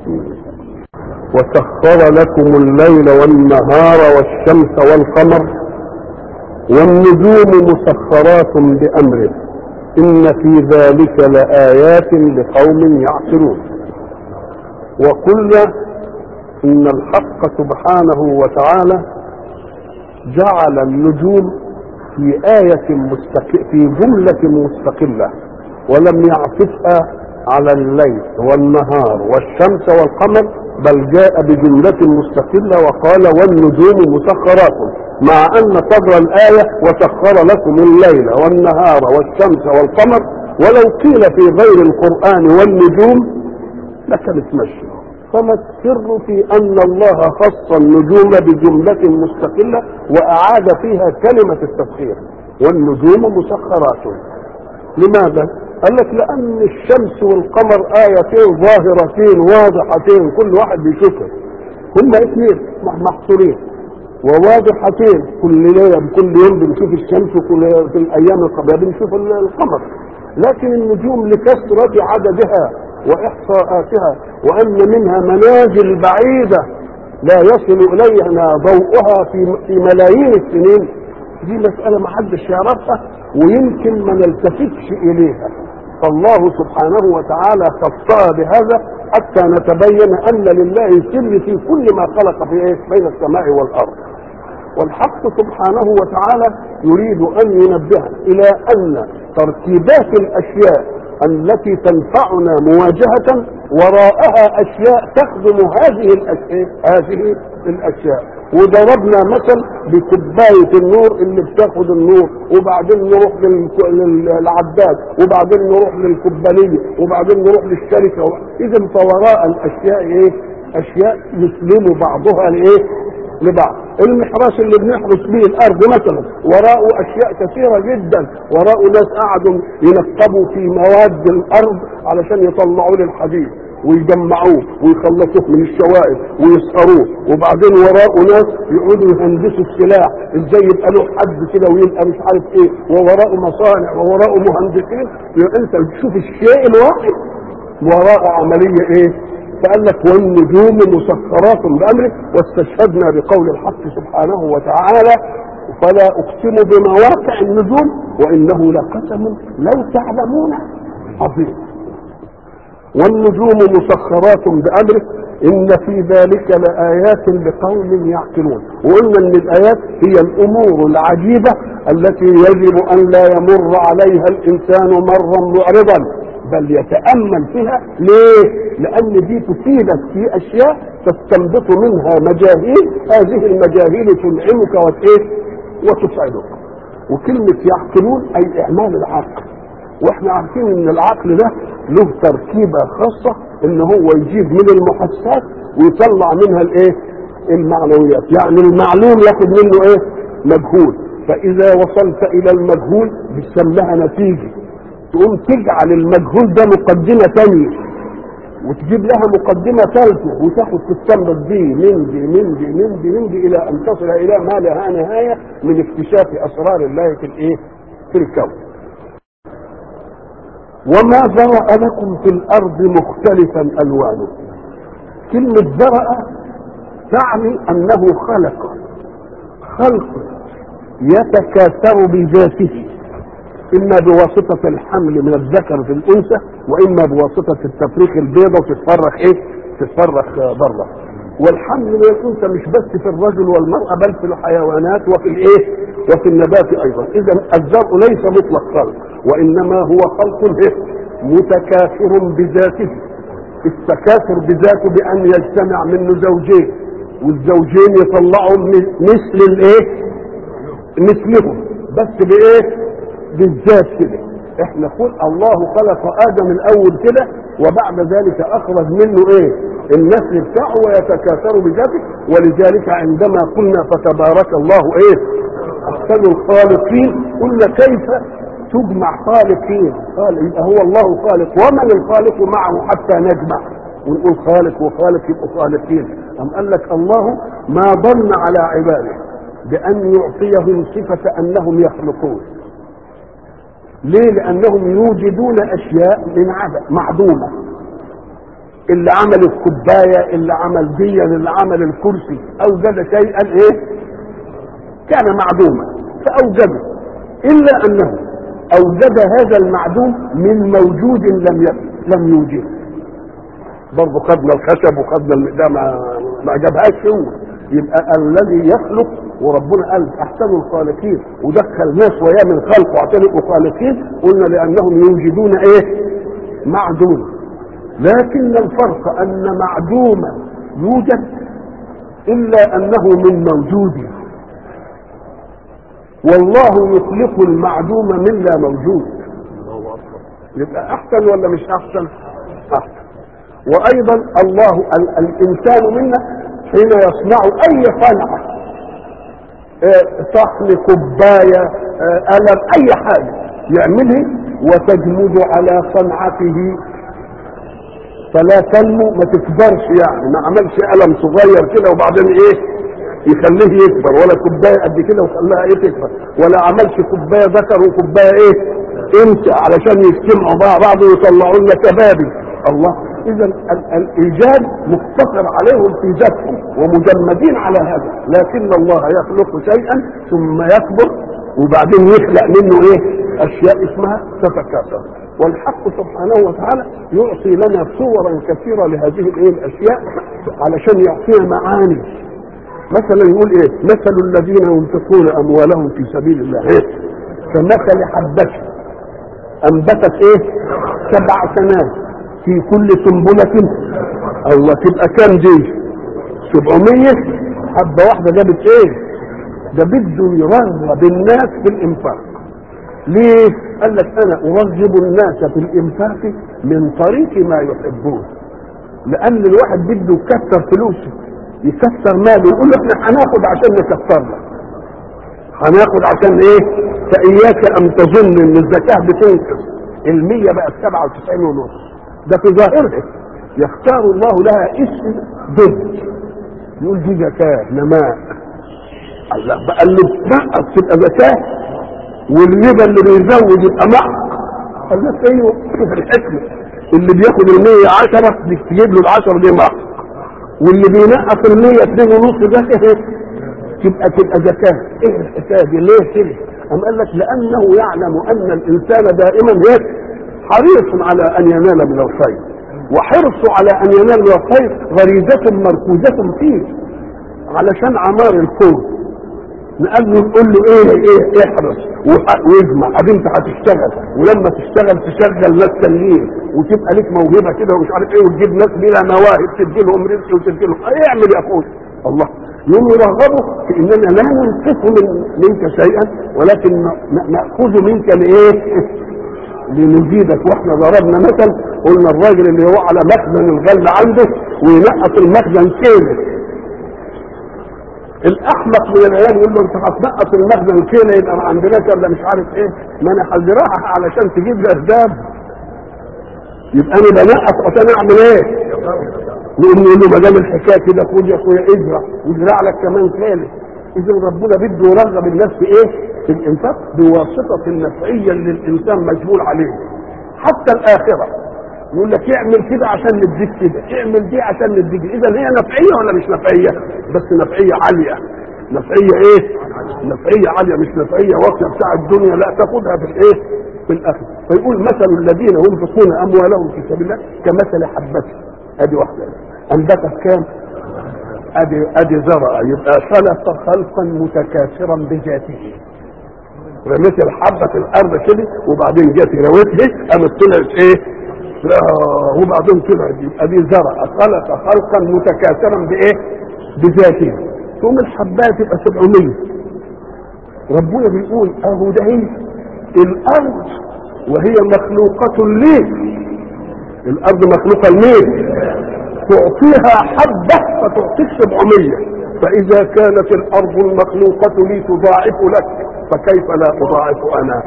وسخر لكم الليل والنهار والشمس والقمر والنجوم مسخرات بأمره إن في ذلك لآيات لقوم يعقلون وقلنا إن الحق سبحانه وتعالى جعل النجوم في آية مستقل في جملة مستقلة ولم يعطفها على الليل والنهار والشمس والقمر بل جاء بجملة مستقلة وقال والنجوم مسخرات مع أن صدر الآية وسخر لكم الليل والنهار والشمس والقمر ولو قيل في غير القرآن والنجوم لكانت مشي فما السر في أن الله خص النجوم بجملة مستقلة وأعاد فيها كلمة التسخير والنجوم مسخرات لماذا؟ قال لك لأن الشمس والقمر آيتين ظاهرتين واضحتين كل واحد بيشوفها هما اثنين محصورين وواضحتين كل ليلة كل يوم بنشوف الشمس وكل في الأيام القبلية بنشوف القمر لكن النجوم لكثرة عددها وإحصاءاتها وأن منها منازل بعيدة لا يصل إلينا ضوءها في في ملايين السنين دي مسألة ما حدش يعرفها ويمكن ما نلتفتش إليها فالله سبحانه وتعالى خصها بهذا حتى نتبين أن لله سر في كل ما خلق في إيه بين السماء والأرض والحق سبحانه وتعالى يريد أن ينبه إلى أن ترتيبات الأشياء التي تنفعنا مواجهة وراءها أشياء تخدم هذه الأشياء هذه الأشياء وضربنا مثل بكوباية النور اللي بتاخد النور وبعدين نروح للعداد وبعدين نروح للكوبانية وبعدين نروح للشركة إذا فوراء الأشياء إيه؟ أشياء يسلم بعضها لإيه؟ لبعض المحراس اللي بنحرس به الارض مثلا وراءه اشياء كثيره جدا وراءه ناس قعدوا ينقبوا في مواد الارض علشان يطلعوا لي الحديد ويجمعوه ويخلصوه من الشوائب ويسهروه وبعدين وراءه ناس يقعدوا يهندسوا السلاح ازاي يبقى له حد كده ويبقى مش عارف ايه ووراءه مصانع ووراءه مهندسين انت بتشوف الشيء الواحد وراءه عمليه ايه فقال لك والنجوم مسخرات بامره واستشهدنا بقول الحق سبحانه وتعالى فلا اقسم بمواقع النجوم وانه لقسم لو تعلمون عظيم والنجوم مسخرات بامره ان في ذلك لايات لقوم يعقلون وقلنا ان الايات هي الامور العجيبه التي يجب ان لا يمر عليها الانسان مرا معرضا بل يتامل فيها ليه؟ لان دي تفيدك في اشياء تستنبط منها مجاهيل هذه المجاهيل تنعمك وتايه وتسعدك وكلمه يعقلون اي اعمال العقل واحنا عارفين ان العقل ده له تركيبه خاصه ان هو يجيب من المحسات ويطلع منها الايه؟ المعنويات يعني المعلوم ياخد منه ايه؟ مجهول فاذا وصلت الى المجهول بتسميها نتيجه تقوم تجعل المجهول ده مقدمه ثانيه وتجيب لها مقدمة ثالثة وتاخد تستنبط دي من دي من دي من دي من دي إلى أن تصل إلى ما لها نهاية من اكتشاف أسرار الله في الإيه؟ في الكون. وما ذرأ لكم في الأرض مختلفا ألوانه. كلمة ذرأ تعني أنه خلق خلق يتكاثر بذاته اما بواسطة الحمل من الذكر في الانثى واما بواسطة التفريخ البيضة وتتفرخ ايه تتفرخ بره والحمل من الانثى مش بس في الرجل والمرأة بل في الحيوانات وفي الايه وفي النبات ايضا اذا الزرع ليس مطلق خلق وانما هو خلق إيه؟ متكاثر بذاته التكاثر بذاته بان يجتمع منه زوجين والزوجين يطلعوا مثل الايه مثلهم بس بايه بالذات كده احنا قل الله خلق ادم الاول كده وبعد ذلك اخرج منه ايه النسل بتاعه ويتكاثر بذاته ولذلك عندما قلنا فتبارك الله ايه احسن الخالقين قلنا كيف تجمع خالقين قال يبقى هو الله خالق ومن الخالق معه حتى نجمع ونقول خالق وخالق يبقوا خالقين أم قال لك الله ما ظن على عباده بأن يعطيهم صفة أنهم يخلقون ليه لانهم يوجدون اشياء من عدم معدومه اللي عمل الكوبايه اللي عمل ديا اللي عمل الكرسي اوجد شيئا ايه كان معدوما فاوجده الا انه اوجد هذا المعدوم من موجود لم ي- لم يوجده برضه خدنا الخشب وخدنا الم- ده ما ما جابهاش هو يبقى الذي يخلق وربنا قال احسن الخالقين ودخل ناس وياه من خلقه عشان يبقوا خالقين قلنا لانهم يوجدون ايه؟ معدوم لكن الفرق ان معدوما يوجد الا انه من موجود والله يخلق المعدوم من لا موجود يبقى احسن ولا مش احسن احسن وايضا الله ال- الانسان منا حين يصنع اي صنعه آه، صحن كوبايه آه، قلم اي حاجه يعملها وتجمد على صنعته فلا تنمو ما تكبرش يعني ما عملش قلم صغير كده وبعدين ايه يخليه يكبر ولا كوبايه قد كده وخلاها ايه تكبر ولا عملش كوبايه ذكر وكوبايه ايه انت علشان يجتمعوا مع بعض ويطلعوا لنا كبابي الله اذا ال- الايجاد مقتصر عليهم في ذاتهم ومجمدين على هذا لكن الله يخلق شيئا ثم يكبر وبعدين يخلق منه ايه اشياء اسمها تتكاثر والحق سبحانه وتعالى يعطي لنا صورا كثيره لهذه الايه الاشياء علشان يعطينا معاني مثلا يقول ايه مثل الذين ينفقون اموالهم في سبيل الله إيه؟ كمثل حبة انبتت ايه سبع سنوات في كل سنبلة الله تبقى كام دي 700 حبة واحدة جابت ايه ده بده يرغب الناس في الانفاق ليه قال لك انا ارغب الناس في الانفاق من طريق ما يحبون لان الواحد بده يكثر فلوسه يكثر ماله يقول له احنا هناخد عشان نكثر لك هناخد عشان ايه فاياك ان تظن ان الزكاه بتنقص المية بقت 97 ونص ده في ظاهرها يختار الله لها اسم ضد يقول دي زكاه نماء الله بقى اللي بتنقص تبقى زكاه والربا اللي بيزود يبقى محق قال لك ايوه شوف الحكمه اللي بياخد ال 110 تجيب له ال 10 دي محق واللي بينقص ال 100 2 ونص ده ايه تبقى تبقى زكاه ايه الحكايه دي ليه كده؟ أم قال لك لانه يعلم ان الانسان دائما ايه حريص على ان ينال من الخير وحرصه على ان ينال من الخير غريزه مركوزه فيه علشان عمار الكون نقول له نقول له ايه ايه احرص وح- واجمع ادي انت هتشتغل ولما تشتغل تشغل ناس تانيين وتبقى لك موهبه كده ومش عارف ايه وتجيب ناس بلا مواهب تدي لهم رزق وتدي لهم اعمل يا اخوي الله يوم يرغبوا في اننا لا ننقص من منك شيئا ولكن ن- ناخذ منك لايه؟ لنزيدك واحنا ضربنا مثل قلنا الراجل اللي هو على مخزن الغل عنده وينقص المخزن كيلو الاحمق من العيال يقول له انت هتنقص المخزن كيلو يبقى ما عندناش ولا مش عارف ايه ما انا هزرعها علشان تجيب لي اسباب يبقى انا بنقص عشان اعمل ايه؟ نقول له ما دام الحكايه كده خد يا اخويا ازرع وازرع لك كمان كيلو اذا ربنا بده يرغب الناس في ايه؟ في الانفاق بواسطه النفعيه اللي الانسان مجبول عليه حتى الاخره يقول لك اعمل كده عشان نديك كده اعمل دي عشان نديك اذا هي نفعيه ولا مش نفعيه بس نفعيه عاليه نفعيه ايه نفعيه عاليه مش نفعيه واقيه بتاع الدنيا لا تاخدها في الايه في الاخر فيقول مثل الذين ينفقون اموالهم في سبيل الله كمثل حبه ادي واحده انبتت كام ادي ادي زرع يبقى خلق خلقا متكاثرا بذاته رميت الحبه في الارض كده وبعدين جت رويتها قامت طلعت ايه آه، وبعدين طلعت يبقى دي زرع خلق خلقا متكاثرا بايه بذاته ثم الحبات تبقى 700 ربنا بيقول اهو ده هي الارض وهي مخلوقة ليه الارض مخلوقة لمين تعطيها حبة فتعطيك 700 فاذا كانت الارض المخلوقة لي تضاعف لك فكيف لا اضاعف انا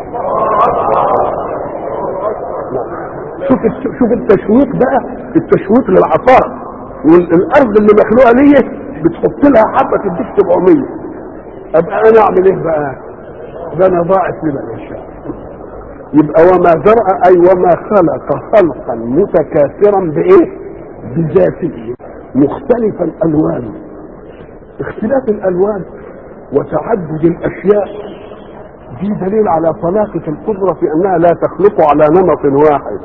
شوف شوف التشويق بقى التشويق للعطاء والارض اللي مخلوقه ليا بتحط لها حبه تديك 700 ابقى انا اعمل ايه بقى؟ ده انا ضاعف لمن يشاء يبقى وما زرع اي وما خلق خلقا متكاثرا بايه؟ بذاته مختلفا الوانه اختلاف الالوان وتعدد الاشياء دي دليل على طلاقة القدرة في انها لا تخلق على نمط واحد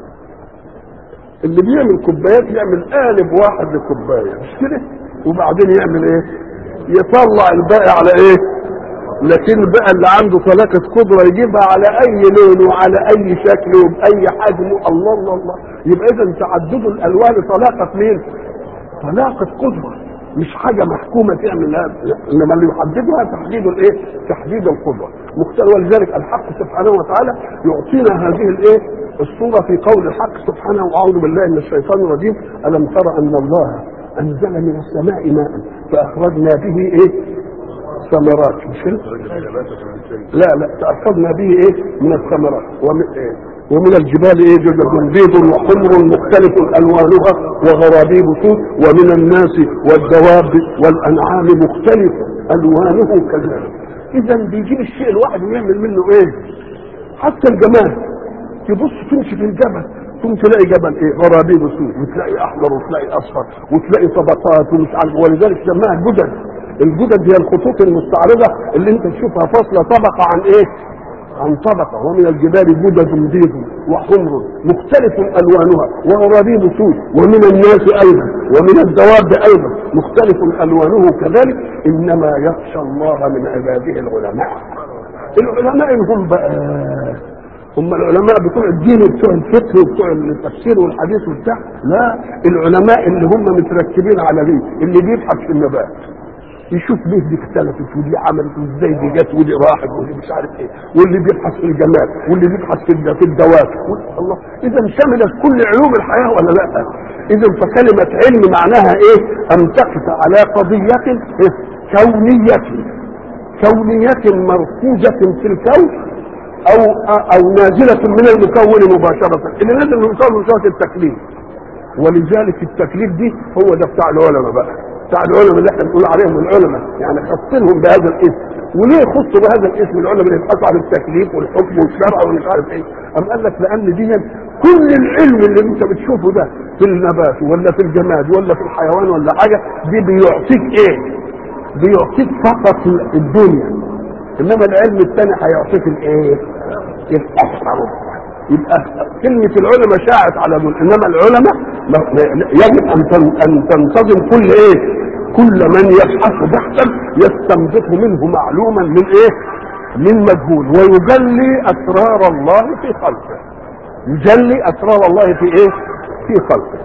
اللي بيعمل كوبايات يعمل قالب واحد لكوباية مش كده وبعدين يعمل ايه يطلع الباقي على ايه لكن بقى اللي عنده طلاقة قدرة يجيبها على أي لون وعلى أي شكل وبأي حجم الله الله الله يبقى إذا تعدد الألوان طلاقة مين؟ طلاقة قدرة مش حاجة محكومة تعمل هذا إنما اللي يحددها تحديد الإيه؟ تحديد القدرة مختلف ولذلك الحق سبحانه وتعالى يعطينا هذه الإيه؟ الصورة في قول الحق سبحانه وأعوذ بالله من الشيطان الرجيم ألم تر أن الله أنزل من السماء ماء فأخرجنا به إيه؟ ثمرات مش كده؟ لا لا تأخذنا به ايه من الثمرات ومن, إيه؟ ومن الجبال ايه جدد بيض وحمر مختلف الوانها وغرابيب سود ومن الناس والدواب والانعام مختلف الوانه كذلك اذا بيجيب الشيء الواحد ويعمل منه ايه حتى الجمال تبص تمشي في الجبل ثم تلاقي جبل ايه غرابيب سود وتلاقي احمر وتلاقي اصفر وتلاقي طبقات ومش عارف ولذلك سماها جدد الجدد هي الخطوط المستعرضة اللي انت تشوفها فاصلة طبقة عن ايه عن طبقة ومن الجبال جدد بيض وحمر مختلف الوانها وغرابيب سود ومن الناس ايضا ومن الدواب ايضا مختلف الوانه كذلك انما يخشى الله من عباده العلماء العلماء هم بقى هم العلماء بتوع الدين وبتوع الفقه وبتوع التفسير والحديث وبتاع لا العلماء اللي هم متركبين على دي اللي بيبحث في النبات يشوف ليه دي اختلفت ودي عملت وازاي دي جت ودي راحت ودي مش عارف ايه واللي بيبحث في الجمال واللي بيبحث في في الدواب الله اذا شملت كل علوم الحياه ولا لا؟ اذا فكلمه علم معناها ايه؟ ان تقف على قضيه إيه؟ كونيه كونيه مركوزه في الكون او او نازله من المكون مباشره اللي نازل من المكون مباشره التكليف ولذلك التكليف دي هو ده بتاع العلماء بقى بتاع العلماء اللي احنا بنقول عليهم العلماء يعني خصنهم بهذا الاسم وليه خصوا بهذا الاسم العلماء اللي يبحثوا عن التكليف والحكم والشرع ومش عارف ايه ام قال لك لان دي كل العلم اللي انت بتشوفه ده في النبات ولا في الجماد ولا في الحيوان ولا حاجه دي بيعطيك ايه بيعطيك فقط الدنيا انما العلم الثاني هيعطيك الايه الاكثر يبقى كلمة العلماء شاعت على دول انما العلماء يجب ان ان تنتظم كل ايه كل من يبحث بحثا يستنبط منه معلوما من ايه من مجهول ويجلي اسرار الله في خلقه يجلي اسرار الله في ايه في خلقه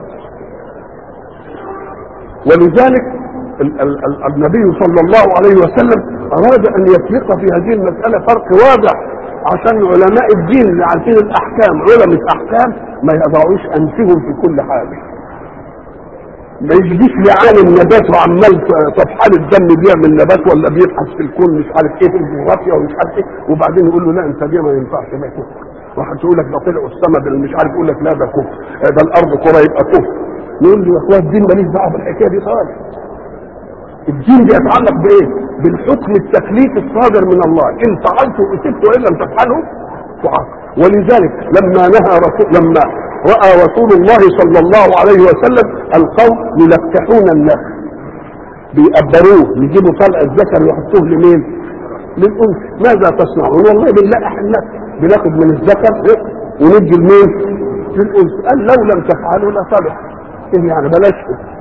ولذلك ال- ال- ال- النبي صلى الله عليه وسلم اراد ان يفرق في هذه المساله فرق واضح عشان علماء الدين اللي عارفين الاحكام علماء احكام ما يضعوش انفهم في كل حاجه ما يجيش لعالم نبات وعمال طفحان الدم بيعمل نبات ولا بيبحث في الكون مش عارف ايه في الجغرافيا ومش عارف ايه وبعدين يقول له لا انت دي ما ينفعش ده كفر واحد يقول لك ده طلعوا السما مش عارف يقول لك لا ده كفر ده الارض كره يبقى كفر نقول له يا اخويا الدين ماليش دعوه بالحكايه دي خالص الدين بيتعلق بايه؟ بالحكم التكليف الصادر من الله ان فعلته اثبت وان لم تفعله تعاقب ولذلك لما نهى رسول لما راى رسول الله صلى الله عليه وسلم القوم يلقحون النخل بيقبروه يجيبوا طلع الذكر ويحطوه لمين؟ للانثى ماذا تصنعون؟ والله بنلقح النخل بناخد من الذكر إيه؟ وندي لمين؟ للانثى قال لو لم تفعلوا لصلح ايه يعني بلاش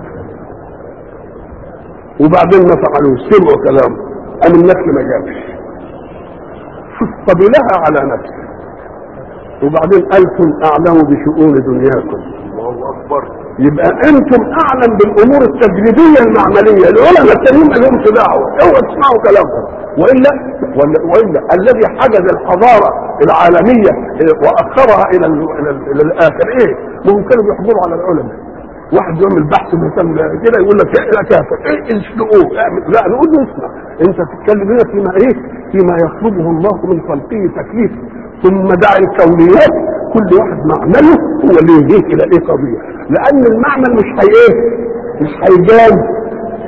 وبعدين ما فعلوش سمعوا كلامه قام النخل ما جابش شوف قبلها على نفسه وبعدين انتم اعلم بشؤون دنياكم الله اكبر يبقى انتم اعلم بالامور التجريبيه المعمليه العلماء التانيين ما لهمش دعوه اوعوا تسمعوا كلامهم والا ولا- والا الذي حجز الحضاره العالميه واخرها الى ال- الى, ال- إلى الاخر ايه؟ ما هم كانوا بيحضروا على العلماء واحد يعمل بحث مهتم كده يقول لك لا كافر ايه اسلقوه اعمل لا نقول له اسمع انت تتكلم هنا فيما ايه فيما يطلبه الله من خلقه تكليف ثم دع الكونيات كل واحد معمله هو اللي يهديه الى ايه قضيه لان المعمل مش هي ايه مش هيجاز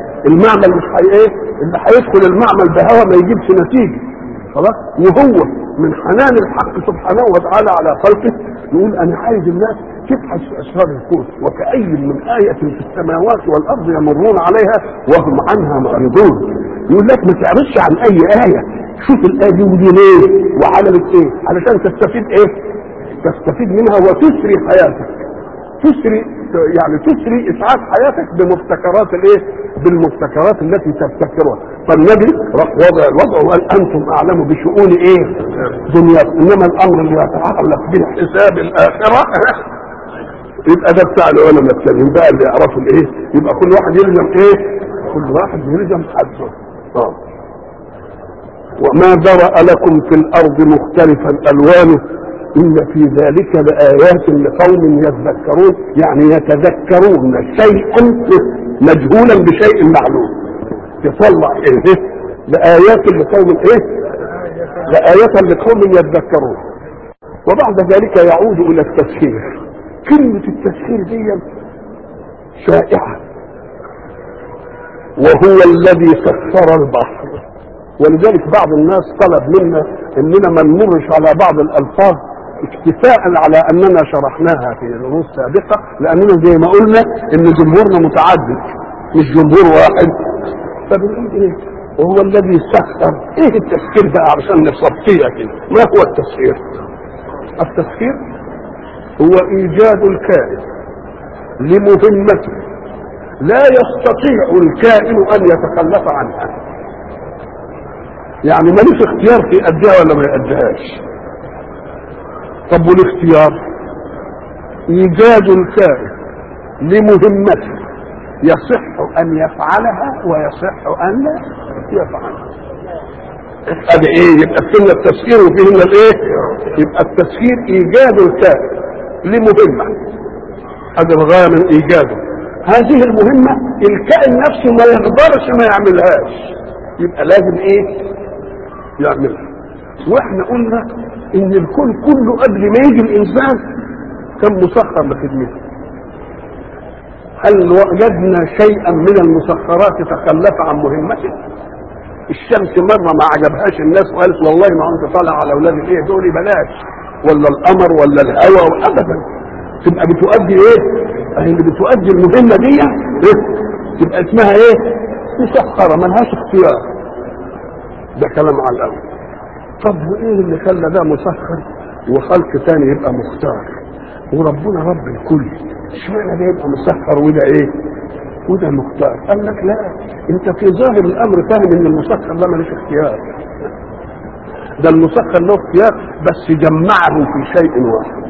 المعمل مش هي ايه اللي هيدخل المعمل بهوى ما يجيبش نتيجه خلاص وهو من حنان الحق سبحانه وتعالى على خلقه يقول انا عايز الناس تبحث في اسرار الكون وكأي من آية في السماوات والأرض يمرون عليها وهم عنها معرضون يقول لك ما تعرفش عن أي آية شوف الآية دي ودي ليه وعملت إيه علشان تستفيد إيه تستفيد منها وتسري حياتك تسري يعني تسري اسعاد حياتك بمبتكرات الايه؟ بالمبتكرات التي تبتكرها، فالنبي راح وضع الوضع وقال انتم اعلم بشؤون ايه؟ دنياكم، انما الامر اللي يتعلق بحساب الاخره يبقى ده بتاع العلماء التانيين بقى اللي يعرفوا الايه؟ يبقى كل واحد يلزم ايه؟ كل واحد يلزم حده. اه وما ذرأ لكم في الارض مختلفا الوانه إن في ذلك لآيات لقوم يذكرون يعني يتذكرون شيئا مجهولا بشيء معلوم يطلع إيه لآيات لقوم إيه لآيات لقوم يذكرون وبعد ذلك يعود إلى التسخير كلمة التسخير دي شائعة وهو الذي سخر البحر ولذلك بعض الناس طلب منا اننا ما نمرش على بعض الالفاظ اكتفاء على اننا شرحناها في دروس سابقه لاننا زي ما قلنا ان جمهورنا متعدد مش جمهور واحد فبنقول ايه وهو الذي سخر ايه التسخير بقى عشان نصفيها كده ما هو التسخير التسخير هو ايجاد الكائن لمهمته لا يستطيع الكائن ان يتخلف عنها يعني ملوش اختيار في يأديها ولا ما يأديهاش طب والاختيار ايجاد الكائن لمهمته يصح ان يفعلها ويصح ان لا يفعلها ادي ايه يبقى فينا التسخير وفينا الايه يبقى التسخير ايجاد الكائن لمهمه هذا الغايه من ايجاده هذه المهمه الكائن نفسه ما يقدرش ما يعملهاش يبقى لازم ايه يعملها واحنا قلنا ان الكون كله قبل ما يجي الانسان كان مسخر لخدمته هل وجدنا شيئا من المسخرات تخلف عن مهمته الشمس مره ما عجبهاش الناس وقالت والله ما انت طالع على اولاد الايه دول بلاش ولا القمر ولا الهواء ابدا تبقى بتؤدي ايه؟ اهي اللي بتؤدي المهمه دي إيه؟ تبقى اسمها ايه؟ مسخره ملهاش اختيار ده كلام على الاول طب وايه اللي خلى ده مسخر وخلق تاني يبقى مختار وربنا رب الكل اشمعنى ده يبقى مسخر وده ايه وده مختار قال لك لا انت في ظاهر الامر فاهم ان المسخر ده ملوش اختيار ده المسخر له اختيار بس جمعه في شيء واحد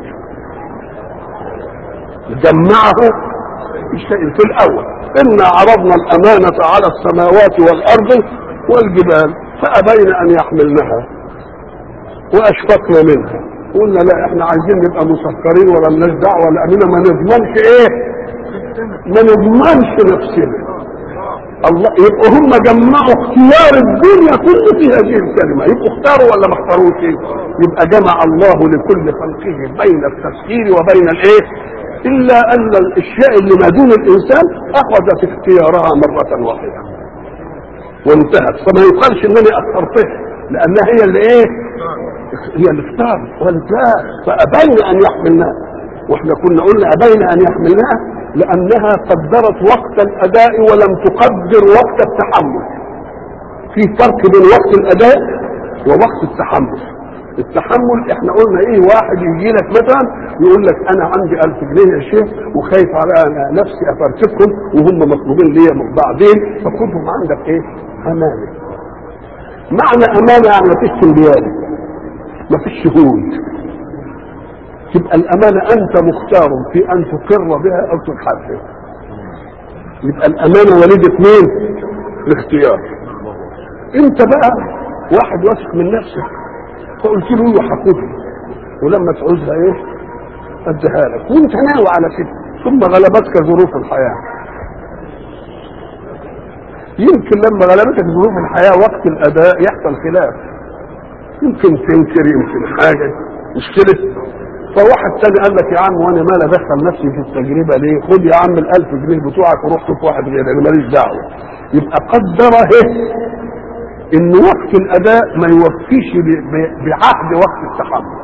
جمعه في شيء في الاول انا عرضنا الامانه على السماوات والارض والجبال فابين ان يحملنها واشفقنا منها قلنا لا احنا عايزين نبقى مسكرين ولا لناش دعوه لاننا ما نضمنش ايه ما نضمنش نفسنا الله يبقوا هم جمعوا اختيار الدنيا كله في هذه الكلمه يبقوا اختاروا ولا ما اختاروش يبقى جمع الله لكل خلقه بين التسخير وبين الايه الا ان الاشياء اللي ما دون الانسان اخذت اختيارها مره واحده وانتهت فما يقالش انني اخترتها لانها هي اللي ايه هي اللي اختارت وانتهت فابين ان يحملناها واحنا كنا قلنا ابين ان يحملناها لانها قدرت وقت الاداء ولم تقدر وقت التحمل في فرق بين وقت الاداء ووقت التحمل التحمل احنا قلنا ايه واحد يجي لك مثلا يقول لك انا عندي ألف جنيه يا شيخ وخايف على أنا نفسي افرتكم وهم مطلوبين ليا بعدين فخدهم عندك ايه امانه معنى امانه يعني ما فيش سنديان ما فيش شهود تبقى الامانه انت مختار في ان تقر بها او تحاسب يبقى الامانه وليده مين الاختيار انت بقى واحد واثق من نفسك فقلت له له هاخدها ولما تعوزها ايه اديها لك وانت ناوي على كده ثم غلبتك ظروف الحياه يمكن لما غلبتك ظروف الحياه وقت الاداء يحصل خلاف يمكن تنكر يمكن حاجه مشكله فواحد تاني قال لك يا عم وانا مال ادخل نفسي في التجربه ليه؟ خد يا عم الألف جنيه بتوعك وروح شوف واحد غيري انا ماليش دعوه. يبقى قدر ايه؟ ان وقت الاداء ما يوفيش ب- ب- بعهد وقت التحمل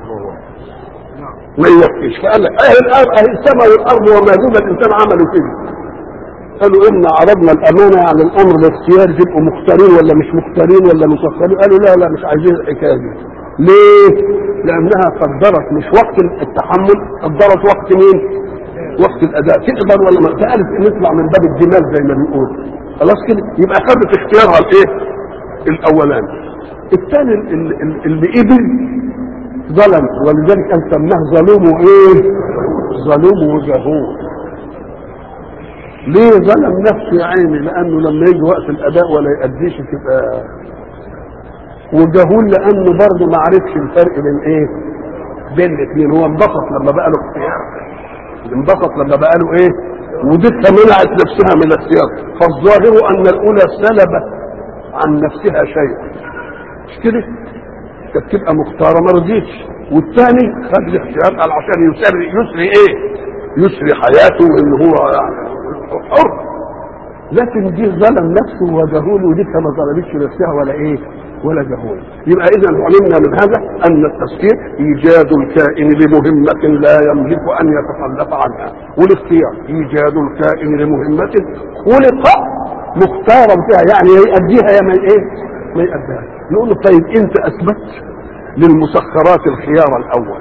ما يوفيش فقال لك اهل الارض اهل السماء والارض وما دون الانسان عملوا كده قالوا ان عرضنا الامانه يعني الامر الاختيار تبقوا مختارين ولا مش مختارين ولا مسخرين قالوا لا لا مش عايزين الحكايه دي ليه؟ لانها قدرت مش وقت التحمل قدرت وقت مين؟ وقت الاداء تقدر ولا ما تقالت نطلع من باب الجمال زي ما بنقول خلاص كده يبقى خدت اختيارها الايه؟ الاولاني الثاني ال- ال- ال- اللي قبل ظلم ولذلك كان سماه ظلوم وايه؟ ظلوم وجهول ليه ظلم نفسه يا عيني لانه لما يجي وقت الاداء ولا يأديش تبقى وجهول لانه برضه ما عرفش الفرق بين ايه بين الاثنين هو انبسط لما بقى له اختيار انبسط لما بقى له ايه ودتها منعت نفسها من الاختيار فالظاهر ان الاولى سلبت عن نفسها شيء مش كده كانت تبقى مختاره ما رضيتش والثاني خد الاختيار قال عشان يسري يسري ايه يسري حياته ان هو يعني حر لكن دي ظلم نفسه وجهول ودي ما ظلمتش نفسها ولا ايه ولا جهول يبقى اذا علمنا من هذا ان التفكير ايجاد الكائن لمهمه لا يملك ان يتخلف عنها والاختيار ايجاد الكائن لمهمه خلق مختارا فيها يعني يا يأديها يا ما ايه ما يأديها نقول له طيب انت اثبت للمسخرات الخيار الاول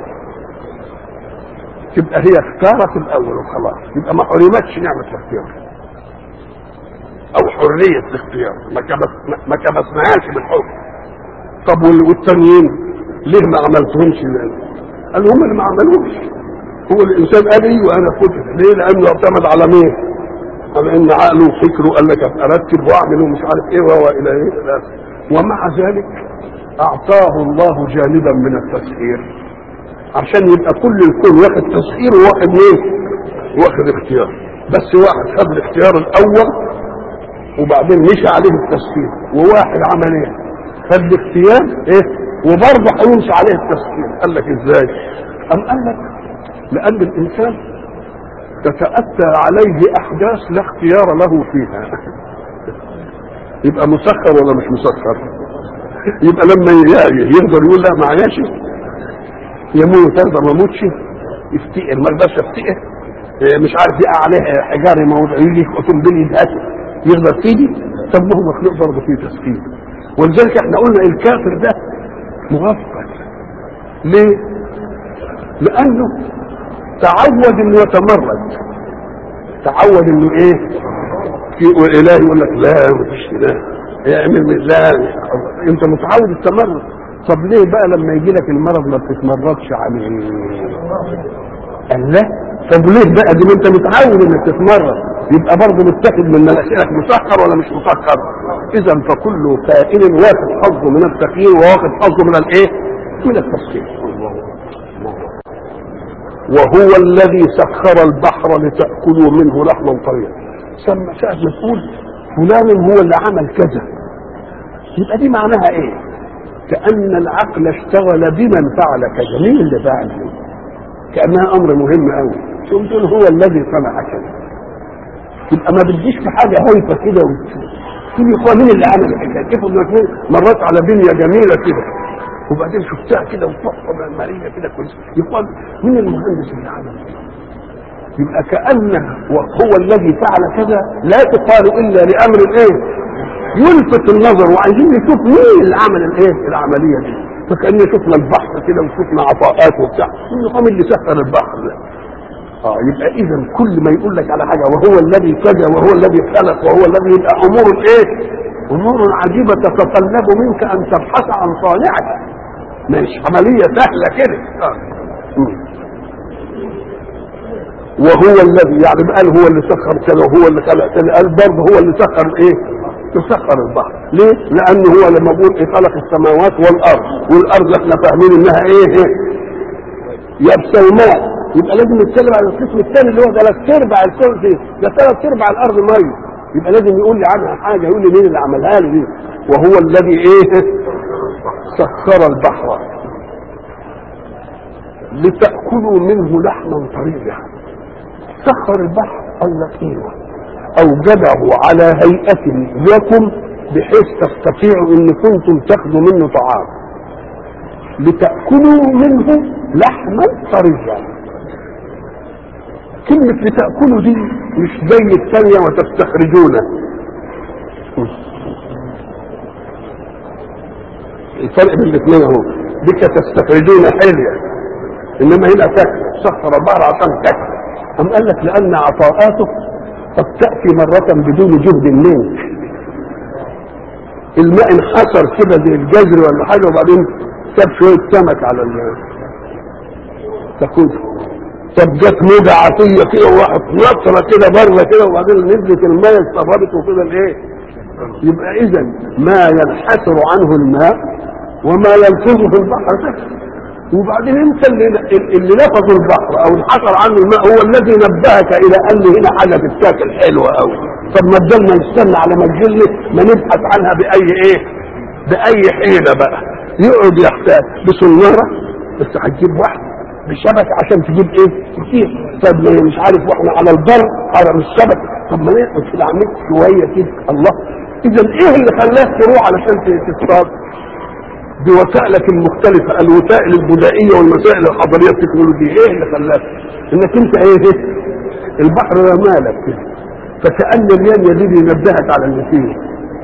تبقى هي اختارت الاول وخلاص يبقى ما حرمتش نعمه الاختيار او حريه الاختيار ما كبس ما كبسناهاش بالحكم طب وال- والتانيين ليه ما عملتهمش ليه؟ قال هم اللي ما عملوش هو الانسان ابي وانا فتح ليه لانه اعتمد على مين على ان عقله وفكره قال لك ارتب واعمل ومش عارف ايه وهو الى ايه إلى آخره. ومع ذلك اعطاه الله جانبا من التسخير عشان يبقى كل الكون واخد تسخير وواخد ايه واخد اختيار بس واحد خد الاختيار الاول وبعدين مشي عليه التسخير وواحد عمل ايه خد الاختيار ايه وبرضه هيمشي عليه التسخير قال لك ازاي ام قال لك لان الانسان تتاتى عليه احداث لا اختيار له فيها يبقى مسخر ولا مش مسخر يبقى لما ي- يقدر يقول لا معياش يموت اقدر ما اموتش يفتقر ما اقدرش افتقر إيه مش عارف يقع عليه حجار موضع يجي قنبله يتقتل يقدر تيجي طب ما هو مخلوق برضه فيه تسخير ولذلك احنا قلنا الكافر ده مغفل ليه؟ لانه تعود انه يتمرد تعود انه ايه؟ في اله يقول لك لا مفيش اله اعمل من لا انت متعود التمرد طب ليه بقى لما يجي لك المرض ما بتتمردش عليه؟ قال لا طب ليه بقى دي ما انت متعود انك تتمرد يبقى برضه متاخد من مناخيرك مسخر ولا مش مسخر؟ اذا فكل كائن واخد حظه من التخيير وواخد حظه من الايه؟ من التسخير وهو الذي سخر البحر لتأكلوا منه لحما طريا سمى ساعة ما تقول فلان هو اللي عمل كذا يبقى دي معناها ايه كأن العقل اشتغل بمن فعل كذا مين اللي فعل كذا كأنها أمر مهم قوي تقوم تقول هو الذي صنع كذا يبقى ما بتجيش في حاجة هايفة كده وت- تقول يا اخوان مين اللي عمل الحكاية كيف انك مرات على بنية جميلة كده وبعدين شفتها كده وتحفة معمارية كده كويس يقال مين المهندس اللي عمل كده؟ يبقى كأنه هو الذي فعل كذا لا تقال إلا لأمر إيه يلفت النظر وعايزين نشوف مين اللي عمل الإيه العملية دي فكأن شفنا البحر كده وشفنا عطاءات وبتاع مين اللي سخر البحر ده اه يبقى اذا كل ما يقول لك على حاجه وهو الذي كذا وهو الذي خلق وهو الذي يبقى امور ايه؟ امور عجيبه تتطلب منك ان تبحث عن صانعها مش عمليه سهله كده آه. مم. وهو الذي يعني قال هو اللي سخر كذا وهو اللي خلق كذا قال برضه هو اللي سخر ايه؟ تسخر البحر ليه؟ لانه هو لما بيقول إيه خلق السماوات والارض والارض احنا فاهمين انها ايه؟ إيه؟ يابسه وماء يبقى لازم نتكلم عن القسم الثاني اللي هو ثلاث ارباع الكون دي ده ثلاث ارباع الارض ميه يبقى لازم يقول لي عنها حاجه يقول لي مين اللي عملها لي دي وهو الذي ايه سخر البحر لتاكلوا منه لحما طريا سخر البحر قال لك ايه اوجده على هيئه لكم بحيث تستطيعوا ان كنتم تاخذوا منه طعام لتاكلوا منه لحما طريا كلمة لتأكلوا دي مش زي الثانية وتستخرجونه الفرق بين الاثنين اهو بك تستخرجون حلية انما هنا تاكل سخر البحر عشان تاكل أم قال لك لأن عطاءاته قد تأتي مرة بدون جهد منك الماء انحسر كده زي الجزر ولا حاجة وبعدين ساب شوية سمك على ال تاكل طب جت موجة عطية كده وراحت نطرة كده بره كده وبعدين نزلت الماء استغربت وكده الايه؟ يبقى إذا ما ينحسر عنه الماء وما يلفظ في البحر تكفي وبعدين انت اللي, اللي لفظ البحر او انحسر عنه الماء هو الذي نبهك الى ان هنا حاجه تتاكل حلوه قوي طب ما بدلنا نستنى على ما تجلي ما نبحث عنها باي ايه باي حيله بقى يقعد يحتاج بسناره بس هتجيب واحد بشبكه عشان تجيب ايه كتير طب مش عارف واحنا على البر على الشبكه طب ما نقعد كده عملت شويه كده الله اذا ايه اللي خلاك تروح علشان تصطاد بوسائلك المختلفة الوسائل البدائية والوسائل الحضارية التكنولوجية ايه اللي خلاك انك انت ايه البحر رمالك كده فكأن اليم دي بينبهك على اللي فيه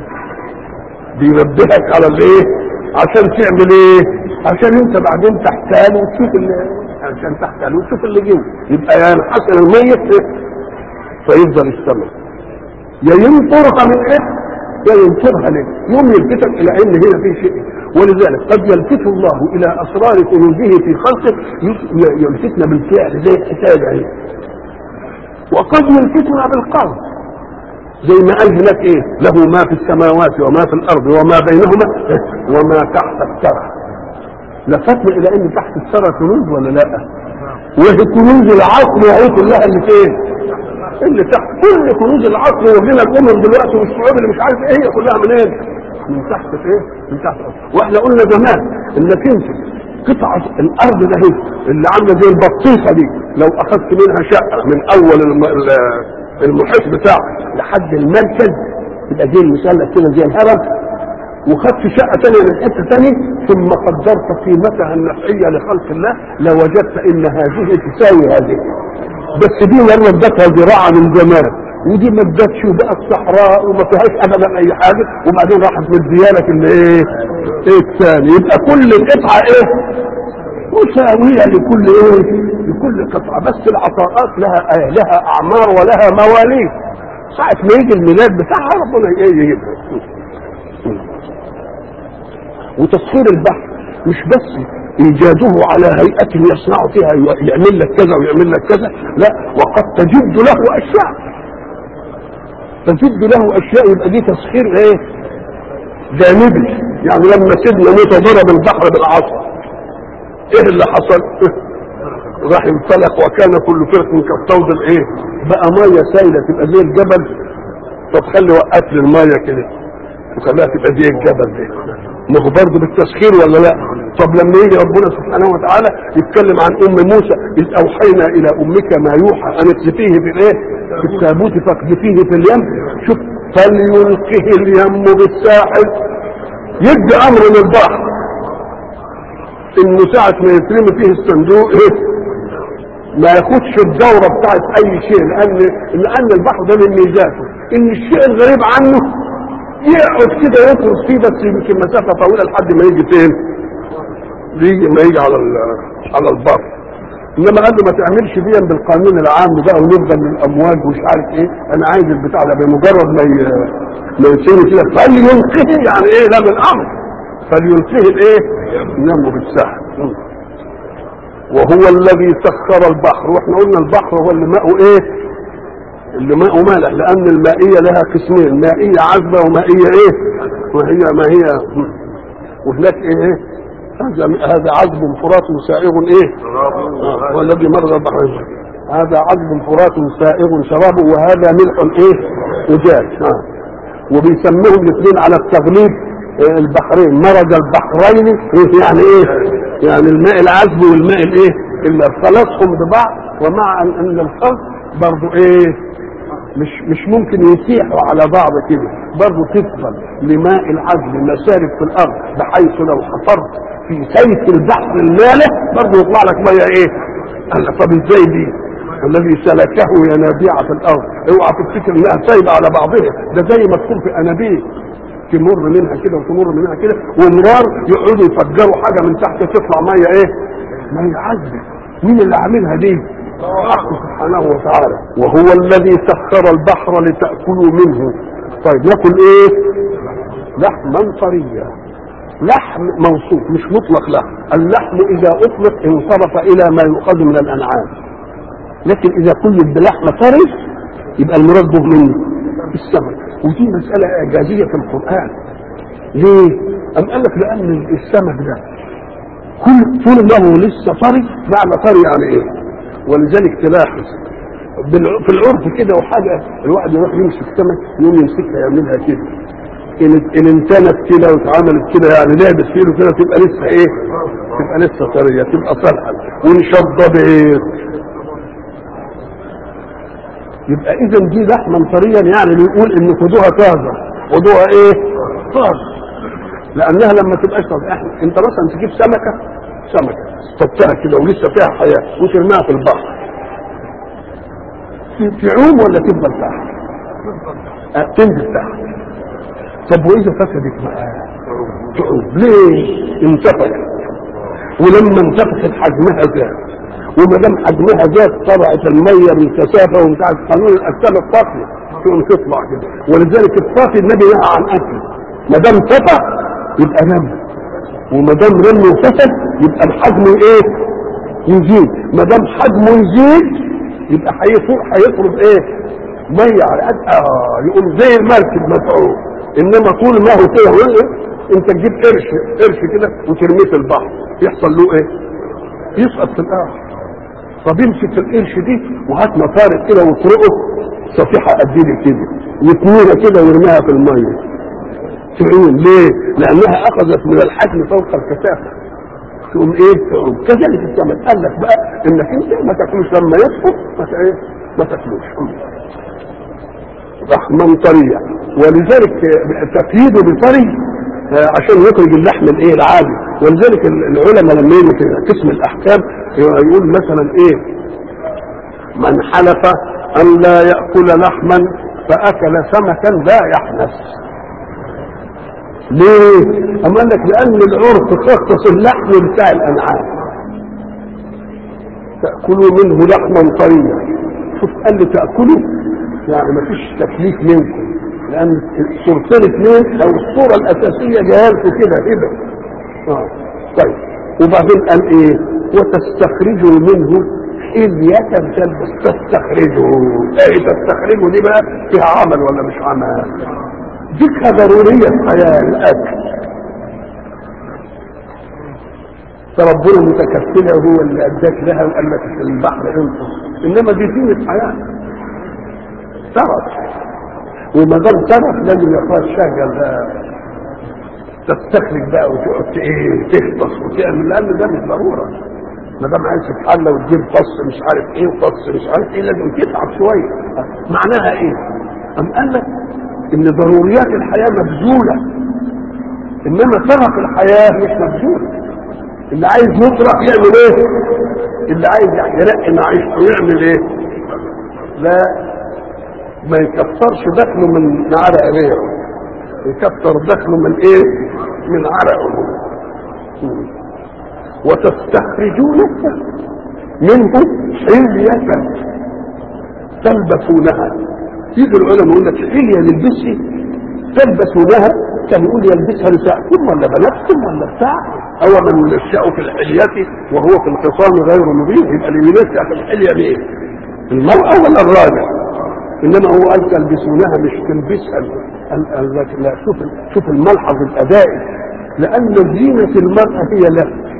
بينبهك على الايه عشان تعمل ايه عشان انت بعدين تحتال وتشوف اللي عشان تحتال وتشوف اللي جوه يبقى ينحسر الميت فيفضل السمك يا ينطرها من ايه يا ينطرها ليه يوم يلفتك الى ان هنا في شيء ولذلك قد يلفت الله الى اسرار كنوزه في خلقه يلفتنا بالفعل زي الحساب اهي وقد يلفتنا بالقول زي ما قال هناك ايه له ما في السماوات وما في الارض وما بينهما وما تحت الثرى لفتنا الى ان تحت الثرى كنوز ولا لا وهي كنوز العقل وهي كلها اللي فين اللي تحت كل كنوز العقل وغنى الامم دلوقتي والشعوب اللي مش عارف ايه هي كلها منين من تحت ايه من تحت الارض واحنا قلنا زمان انك انت قطعة الارض ده هي اللي عامله زي البطيخه دي لو اخذت منها شقه من اول الم... المحيط بتاعك لحد المركز يبقى زي المثلث كده زي الهرم وخدت شقه ثانيه من حته ثانيه ثم قدرت قيمتها النفعيه لخلق الله لوجدت ان هذه تساوي هذه بس دي مره ادتها زراعه من زمان ودي ما ادتش وبقت صحراء وما فيهاش ابدا اي حاجه وبعدين راحت مديالك اللي ايه ايه الثاني يبقى كل قطعه ايه مساويه لكل ايه لكل قطعه بس العطاءات لها آه لها اعمار ولها مواليد ساعه ما يجي الميلاد بتاعها ربنا ايه يجيبها وتسخير البحر مش بس ايجاده على هيئته يصنع فيها يعمل لك كذا ويعمل لك كذا لا وقد تجد له اشياء تجد له اشياء يبقى دي تسخير ايه جانبي يعني لما سيدنا موسى ضرب البحر بالعصا ايه اللي حصل راح انطلق وكان كل فرق كالطود الايه بقى ميه سايله تبقى زي الجبل طب خلي وقف لي الميه كده وخليها تبقى زي الجبل دي ما هو برضه بالتسخير ولا لا طب لما يجي ربنا سبحانه وتعالى يتكلم عن ام موسى اذ اوحينا الى امك ما يوحى ان اقذفيه في الايه في التابوت فاقذفيه في اليم شوف فليلقه اليم بالساحل يدي امر للبحر انه ساعة ما يترمي فيه الصندوق ايه ما ياخدش الدورة بتاعت اي شيء لان لان البحر ده من ميزاته ان الشيء الغريب عنه يقعد كده يطرس فيه بس يمكن مسافة طويلة لحد ما يجي فين يجي ما يجي على على البر انما قال له ما تعملش دي بالقانون العام بقى ونفضل للامواج ومش عارف ايه انا عايز البتاع ده بمجرد ما ما يسير كده فليلقه يعني ايه لا بالامر فليلقه الايه ينمو بالساحل وهو الذي سخر البحر واحنا قلنا البحر هو اللي ماءه ايه اللي ماءه مالح لان المائيه لها قسمين مائيه عذبه ومائيه ايه وهي ما هي وهناك ايه هذا هذا عذب فرات سائغ ايه آه هو الذي مر البحر هذا عذب فرات سائغ شرابه وهذا ملح ايه اجاج آه. وبيسموهم الاثنين على التغليب إيه البحرين مرج البحرين إيه يعني ايه يعني الماء العذب والماء الايه اللي خلطهم ببعض ومع ان الخلط برضه ايه مش مش ممكن يسيحوا على بعض كده برضه تفضل لماء العذب مسارب في الارض بحيث لو حفرت في سيف البحر المالح برضه يطلع لك ميه ايه؟ قال لك طب ازاي دي؟ الذي سلكه ينابيع في الارض اوعى تفتكر انها سايبه على بعضها ده زي ما تكون في انابيب تمر منها كده وتمر منها كده ومرار يقعدوا يفجروا حاجه من تحت تطلع ميه ايه؟ ميه عذبه مين اللي عاملها دي؟ الحق سبحانه وتعالى وهو الذي سخر البحر لتأكلوا منه طيب ناكل ايه لحما طريا لحم موصوف مش مطلق لحم اللحم اذا اطلق انصرف الى ما يؤخذ من الانعام لكن اذا قيد بلحم طري يبقى المراد به منه السمك ودي مسألة إعجازية في القرآن ليه؟ أم قال لك لأن السمك ده كل طول ما هو لسه طري معنى طري يعني إيه؟ ولذلك تلاحظ بالع- في العرف كده وحاجه الواحد يروح يمسك سمك يقوم يمسكها يعملها كده ان ان انتنت كده واتعملت كده يعني لعبت فيه كده تبقى لسه ايه؟ تبقى لسه طريه تبقى صالحه وان شضبت يبقى اذا دي لحما طريا يعني بيقول ان خدوها طازه خدوها ايه؟ طازه لانها لما تبقاش طازه احنا انت مثلا تجيب سمكه سمكه تحطها كده ولسه فيها حياه وترميها في البحر تعوم ولا تفضل تحت؟ أه، تنزل تحت طب واذا فسدت بقى تعوم ليه؟ انتفخت ولما انتفخت حجمها زاد وما دام حجمها زاد طلعت الميه بالكثافه ومش عارف قانون الاجسام الطافيه تقوم تطلع كده ولذلك الطافي النبي نهى عن اكله ما دام طفى يبقى رمي وما دام رمي وفسد يبقى الحجم ايه؟ يزيد ما دام حجمه يزيد يبقى هيفوق هيطلب ايه؟ ميه على قد اه يقوم زي المركب مدعو انما طول ما هو كده وإيه؟ انت تجيب قرش قرش كده وترميه في البحر يحصل له ايه؟ يسقط في الارض طب امسك القرش دي وهات مطارق كده واطرقه صفيحه قد دي كده واتنيها كده وارميها في الميه تعوم ليه؟ لانها اخذت من الحجم فوق الكثافه تقوم ايه؟ تعوم كذلك السمك قال لك بقى انك انت ما تاكلوش لما يسقط ما ت- ايه؟ ما تاكلوش لحما طريا ولذلك تقييده بطري آه، عشان يخرج اللحم الايه العادي ولذلك العلماء لما يجوا في قسم الاحكام يقول مثلا ايه من حلف ان لا ياكل لحما فاكل سمكا لا يحنث ليه؟ أم قال لك لأن العرف خصص اللحم بتاع الأنعام تأكلوا منه لحما طريا شوف قال لي تأكلوا يعني ما فيش تكليف منكم لأن صورتين اثنين أو الصورة الأساسية جاية لكم كده كده آه. طيب وبعدين قال إيه؟ وتستخرجوا منه حلية تلبس تستخرجوا ايه تستخرجوا دي بقى فيها عمل ولا مش عمل ذكرى ضرورية في حياة الأكل فربنا متكفلة هو اللي أداك لها وقال لك في البحر انقص إنما دي زينة حياة ترف وما دام ترف لازم يقرأ الشجر ده تستخرج بقى وتقعد ايه تختص وتعمل لأن ده مش ضرورة ما دام عايز تتحلى وتجيب فص مش عارف ايه وفص مش عارف ايه لازم تتعب شويه معناها ايه؟ أم قال لك ان ضروريات الحياه مبذوله انما ترف الحياه مش مبذوله اللي عايز يطرف يعمل ايه؟ اللي عايز يرقي معيشته يعمل ايه؟ لا ما يكثرش دخله من عرق غيره يكثر دخله من ايه؟ من عرقه وتستخرجون منه حلية تلبسونها يجي العلماء يقول لك حلية نلبسها تلبسونها كان يقول يلبسها نساءكم ولا بناتكم ولا بتاع هو من ينشأ في الحلية وهو في الخصام غير مبين يبقى اللي ينشأ في الحلية مين؟ المرأة ولا الراجل؟ انما هو قال تلبسونها مش تلبسها ال- ال- لا شوف شوف الملحظ الادائي لان زينة المرأة هي له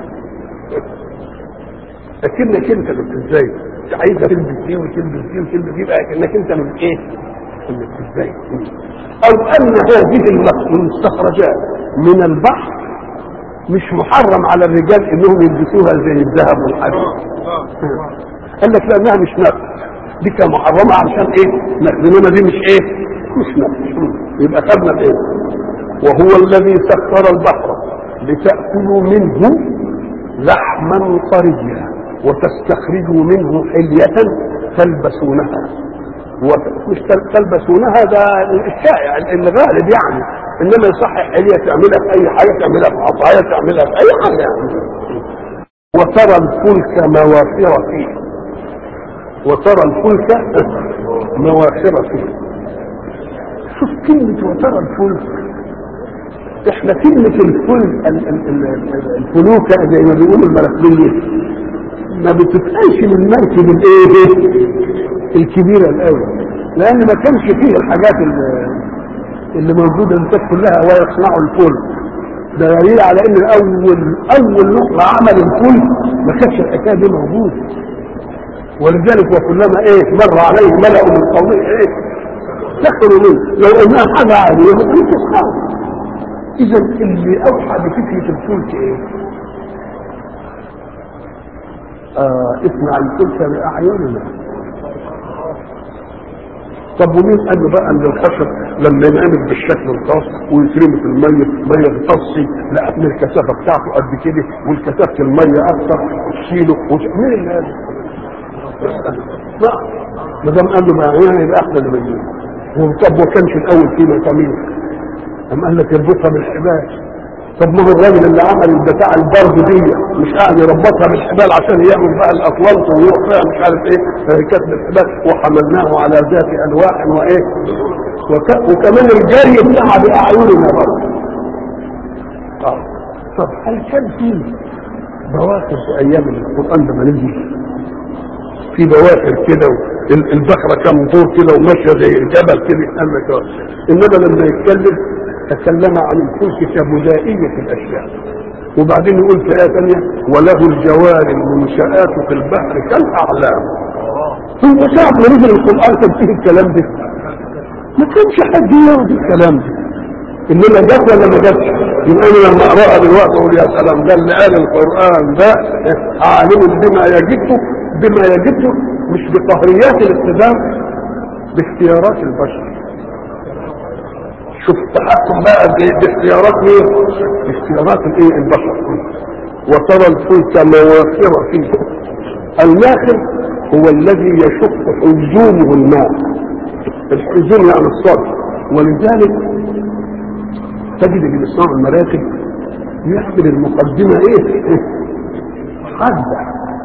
لكنك انت اللي ازاي عايزه تلبس دي وتلبس دي وتلبس دي بقى انك انت من ايه؟ انك ازاي؟ او ان هذه المستخرجات من البحر مش محرم على الرجال انهم يلبسوها زي الذهب والحديد قال لك لانها مش نفس دي كانت محرمه عشان ايه؟ نفس انما دي مش ايه مش نفس يبقى خدنا ايه وهو الذي سخر البحر لتأكلوا منه لحما طريا وتستخرجوا منه حلية تلبسونها ومش تلبسونها ده الشائع الغالب يعني انما يصح حلية تعملها في اي حاجة تعملها في عصاية تعملها في اي حاجة يعني وترى الفلك مواخر فيه وترى الفلك مواخر فيه شوف كلمة وترى الفلك احنا كلمة الفلك الفلوكة زي ما بيقولوا الملكية ما بتتقالش من مركب الايه الكبيرة الاول لان ما كانش فيه الحاجات اللي, اللي موجودة اللي كانت كلها ويصنعوا الفلك ده دليل على ان اول اول نقطة عمل الفلك ما كانش الحكاية دي موجودة ولذلك وكلما ايه مر عليه ملأ من قومه ايه سخروا منه لو انها حاجة عادية ما كانش يسخروا اذا اللي اوحى بفكرة الفلك ايه آه اصنع الفلك باعيننا طب ومين قال له بقى ان الخشب لما ينعمل بالشكل الخاص ويترمي في الميه ميه تصي لا من الكثافه بتاعته قد كده والكثافه الميه اكثر وتشيله مين اللي قال لا ما دام قال له باعيننا يبقى احنا اللي بنجيبه طب ما كانش الاول فيه مسامير أم قال لك يربطها بالحبال طب ما هو الراجل اللي عمل بتاع البرد دي مش قاعد يربطها بالحبال عشان يعمل بقى الاطلال ويروح فيها مش عارف ايه كتب الحبال وحملناه على ذات الواح وايه وك... وكمان الجري بتاعها باعيننا برضه آه. طب هل كان في بواخر في ايام القران ده ما نزل في بواخر كده البخره كم دور كده وماشيه زي الجبل كده قال لك انما لما يتكلم تكلم عن الفلك كبدائية الأشياء وبعدين يقول في آية ثانية وله الجوار المنشآت في البحر كالأعلام هو ساعة ما نزل القرآن كان فيه الكلام ده ما كانش حد يرضي الكلام ده إنما جت ولا ما جاتش يبقى أنا لما أقرأها دلوقتي أقول يا سلام ده اللي قال القرآن ده عالم بما يجده بما يجده مش بقهريات الاقتدام باختيارات البشر شوف التحكم بقى باختيارات مين باختيارات الايه البشر وترى الفلك مواخر فيه الماخر هو الذي يشق حزومه الماء الحزوم يعني الصدر ولذلك تجد اللي بيصنعوا المراكب يعمل المقدمه ايه حاده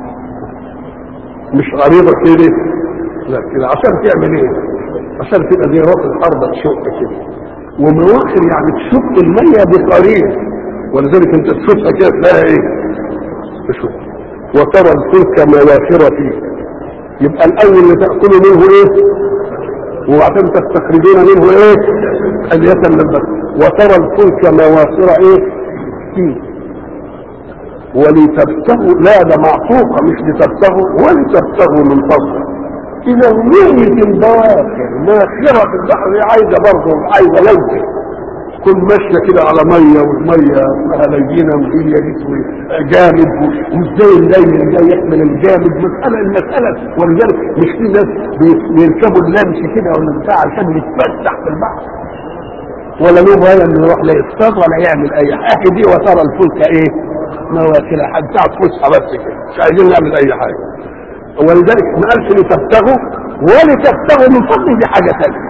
مش عريضه كده لا كده عشان تعمل ايه عشان تبقى زي راس الارض تشق كده ومواخر يعني تشق المية بقريب ولذلك انت تشوفها كده تلاقيها ايه تشوف وترى الفلك مواخر فيه يبقى الاول اللي تاكلوا منه ايه وبعدين تستخرجون منه ايه حلية للبس وترى الفلك مواخر ايه فيه ولتبتغوا لا ده معطوفة مش لتبتغوا ولتبتغوا من فضله اذا نية البواخر ماخرة في البحر عايزة برضه عايزة لوثة تكون ماشية كده على مية والمية اسمها لينة وهي جسم جامد ومش زي الليل ده يحمل الجامد مسألة المسألة ولذلك مش في ناس بيركبوا اللمس كده ولا بتاع عشان يتفسح في البحر ولا له ولا انه يروح لا يصطاد ولا يعمل اي حاجه دي وترى الفلك ايه مواكل حد بتاع فسحه بس كده مش عايزين نعمل اي حاجه ولذلك ما قالش لتبتغوا ولتبتغوا من فضله دي حاجه ثانيه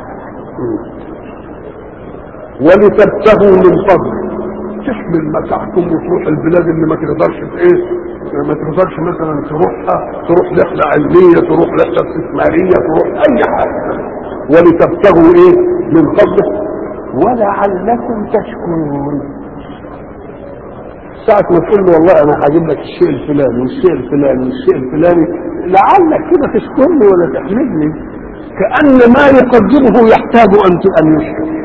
ولتبتغوا من فضله تحمل متاعكم وتروح البلاد اللي ما تقدرش ايه ما تقدرش مثلا تروحها تروح رحله علميه تروح رحله استثماريه تروح اي حاجه ولتبتغوا ايه من فضله ولعلكم تشكرون ساعة ما تقول له والله انا هجيب لك الشيء الفلاني والشيء الفلاني والشيء الفلاني لعلك كده تشكرني ولا تحمدني كأن ما يقدمه يحتاج ان ان يشكر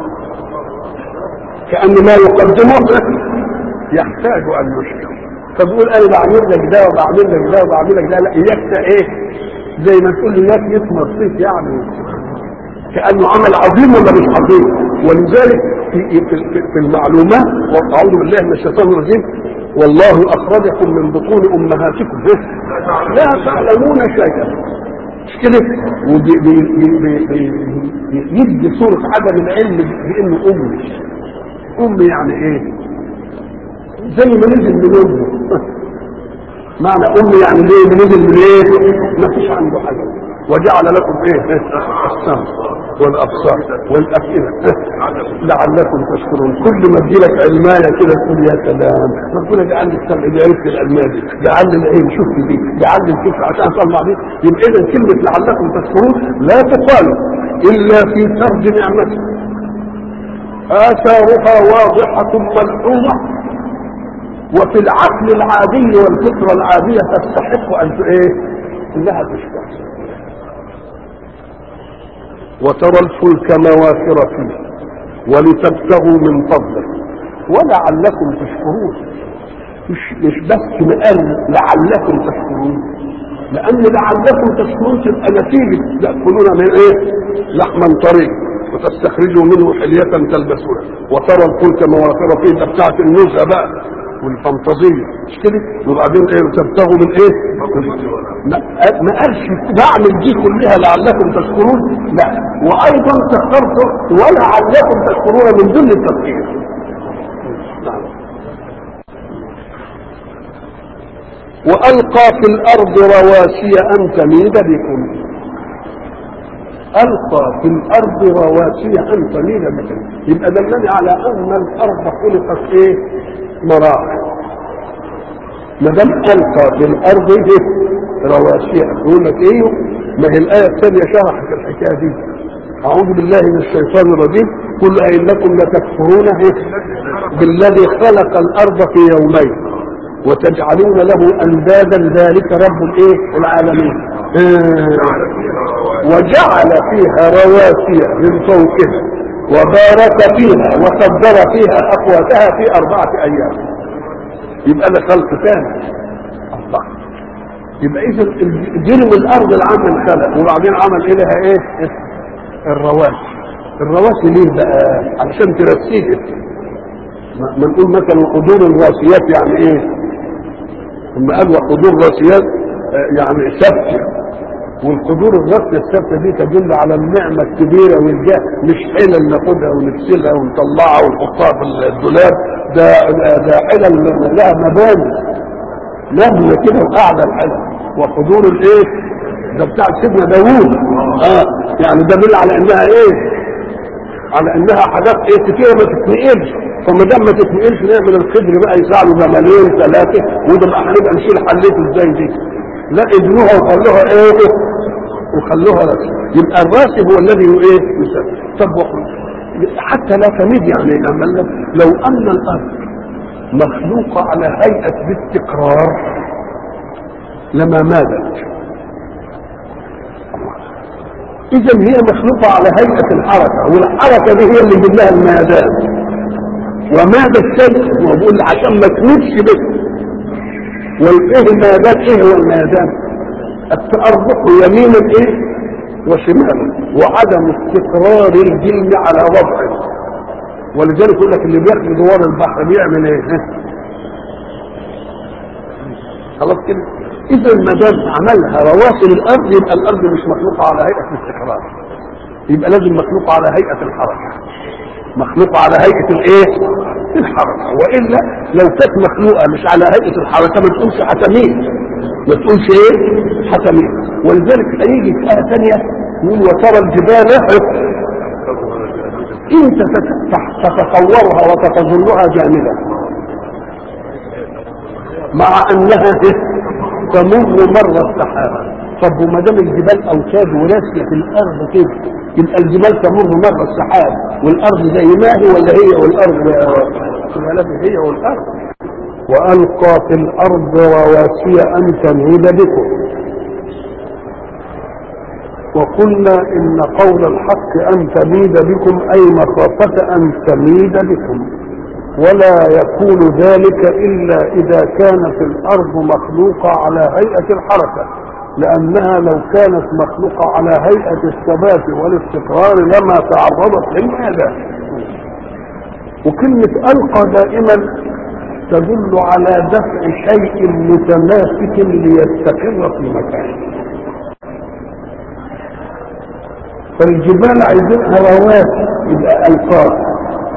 كأن ما يقدمه يحتاج ان يشكر فبقول انا بعمل لك ده وبعمل لك ده وبعمل لك ده لا اياك ايه زي ما تقول لي اياك يسمى الصيف يعني كانه عمل عظيم ولا مش عظيم ولذلك في في, في المعلومات واعوذ بالله من الشيطان الرجيم والله اخرجكم من بطون امهاتكم لا تعلمون شيئا مش كده ويدي صورة عدم العلم بانه امي امي يعني ايه زي ما نزل من امه معنى امي يعني ليه نزل من ايه ما فيش عنده حاجه وجعل لكم ايه السمع والابصار والافئده لعلكم تشكرون كل ما تجيلك علمايه كده تقول يا سلام ربنا جعل لي السمع ده عرفت العلمايه دي جعل لي العين شفت دي جعل لي الفكره عشان اطلع دي يبقى اذا كلمه لعلكم تشكرون لا تقال الا في سرد نعمته اثارها واضحه ملحوظه وفي العقل العادي والفطره العاديه تستحق ان ايه انها تشكر وترى الفلك مواخر فيه ولتبتغوا من فضله ولعلكم تشكرون مش مش بس قال لعلكم تشكرون لان لعلكم تشكرون تبقى نتيجه تاكلون من ايه؟ لحما طريق وتستخرجوا منه حلية تلبسونها وترى الفلك مواخر فيه ده بتاعت النزهه بقى والفانتازيه مش كده وبعدين ايه تبتغوا من ايه ما ما قالش بعمل دي كلها لعلكم تشكرون لا وايضا تخترت ولعلكم تشكرون من ضمن التفكير نعم. والقى في الارض رواسي ان تميد بكم القى في الارض رواسي ان تميد بكم يبقى دلني على ان الارض خلقت ايه مراحل ما دام القى في الارض ايه رواسي يقول لك ايه ما هي الايه الثانيه شرحت الحكايه دي اعوذ بالله من الشيطان الرجيم قل انكم لتكفرون بالذي خلق الارض في يومين وتجعلون له اندادا ذلك رب الايه العالمين آه وجعل فيها رواسي من فوقها وبارك فيها وقدر فيها اقواتها في اربعه ايام يبقى ده خلق ثاني الله يبقى اذا جرم الارض العام انخلق وبعدين عمل اليها ايه الرواسي الرواسي ليه بقى علشان ترسيها ما نقول مثلا قدور الراسيات يعني ايه ثم قال وقدور راسيات يعني ثابته والقدور الراسية الثابتة دي تدل على النعمة الكبيرة والجاه مش حلل ناخدها ونغسلها ونطلعها ونحطها في الدولاب ده ده حلل لها مباني نبنة كده وقاعدة الحلل وقدور الايه؟ ده بتاع سيدنا داوود اه يعني ده دل على انها ايه؟ على انها حاجات ايه كتيرة ما تتنقلش فما دام ما تتنقلش نعمل الخضر بقى يساعدوا جمالين ثلاثة وده بقى هنبقى نشيل حلته ازاي دي لا ابنوها وخلوها ايه وخلوها راسي يبقى الراسي هو الذي ايه يسمى طب حتى لا تميد يعني لو ان الارض مخلوقة على هيئة باستقرار لما مادت اذا هي مخلوقة على هيئة الحركة والحركة دي هي اللي يجيب لها المادات وماذا الشيء هو بيقول عشان ما تموتش بس والايه المادات ايه هو المادات التأرجح يمينا ايه وشمالا وعدم استقرار الجلد على وضعه ولذلك يقول لك اللي بياخد دوار البحر بيعمل ايه خلاص كده اذا ما دام عملها رواسي الارض يبقى الارض مش مخلوقه على هيئه الاستقرار يبقى لازم مخلوقه على هيئه الحركه مخلوقه على هيئه الايه الحركه والا لو كانت مخلوقه مش على هيئه الحركه ما تقولش حتمين ما تقولش ايه حتمين ولذلك هيجي في ايه ثانيه يقول وترى الجبال انت تتصورها وتتظنها جامده مع انها تمر مر السحابه طب وما دام الجبال اوتاد وراسيه في الارض كده يبقى الجبال تمر مر السحاب والارض زي ما هي ولا هي والارض هي والارض والقى في الارض رواسي ان تميد بكم وقلنا ان قول الحق ان تميد بكم اي مخافه ان تميد بكم ولا يكون ذلك الا اذا كانت الارض مخلوقه على هيئه الحركه لانها لو كانت مخلوقه على هيئه الثبات والاستقرار لما تعرضت للمادة وكلمه القى دائما تدل على دفع شيء متماسك ليستقر في مكانه فالجبال عايزينها رواسي يبقى القاها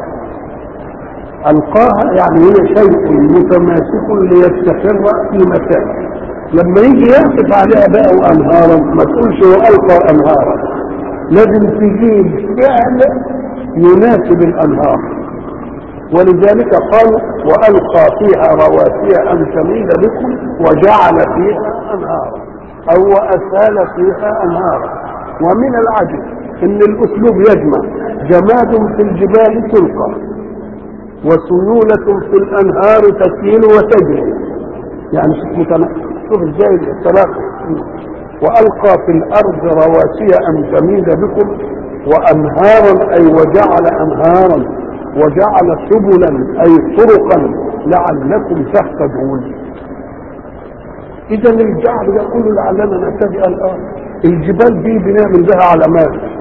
القاها يعني هي شيء متماسك ليستقر في مكان لما يجي يقف عليها بقى وانهارا ما تقولش والقى انهارا لازم تجيب فعل يناسب الانهار ولذلك قالوا والقى فيها رواسي ان تميد بكم وجعل فيها انهارا او واسال فيها انهارا ومن العجب ان الاسلوب يجمع جماد في الجبال تلقى وسيولة في الانهار تسيل وتجري يعني شوف متنقل شوف ازاي التلاقي والقى في الارض رواسي ان تميد بكم وانهارا اي وجعل انهارا وجعل سبلا اي طرقا لعلكم تهتدون اذا الجعل يقول لعلنا نهتدي الان الجبال دي بنعمل لها علامات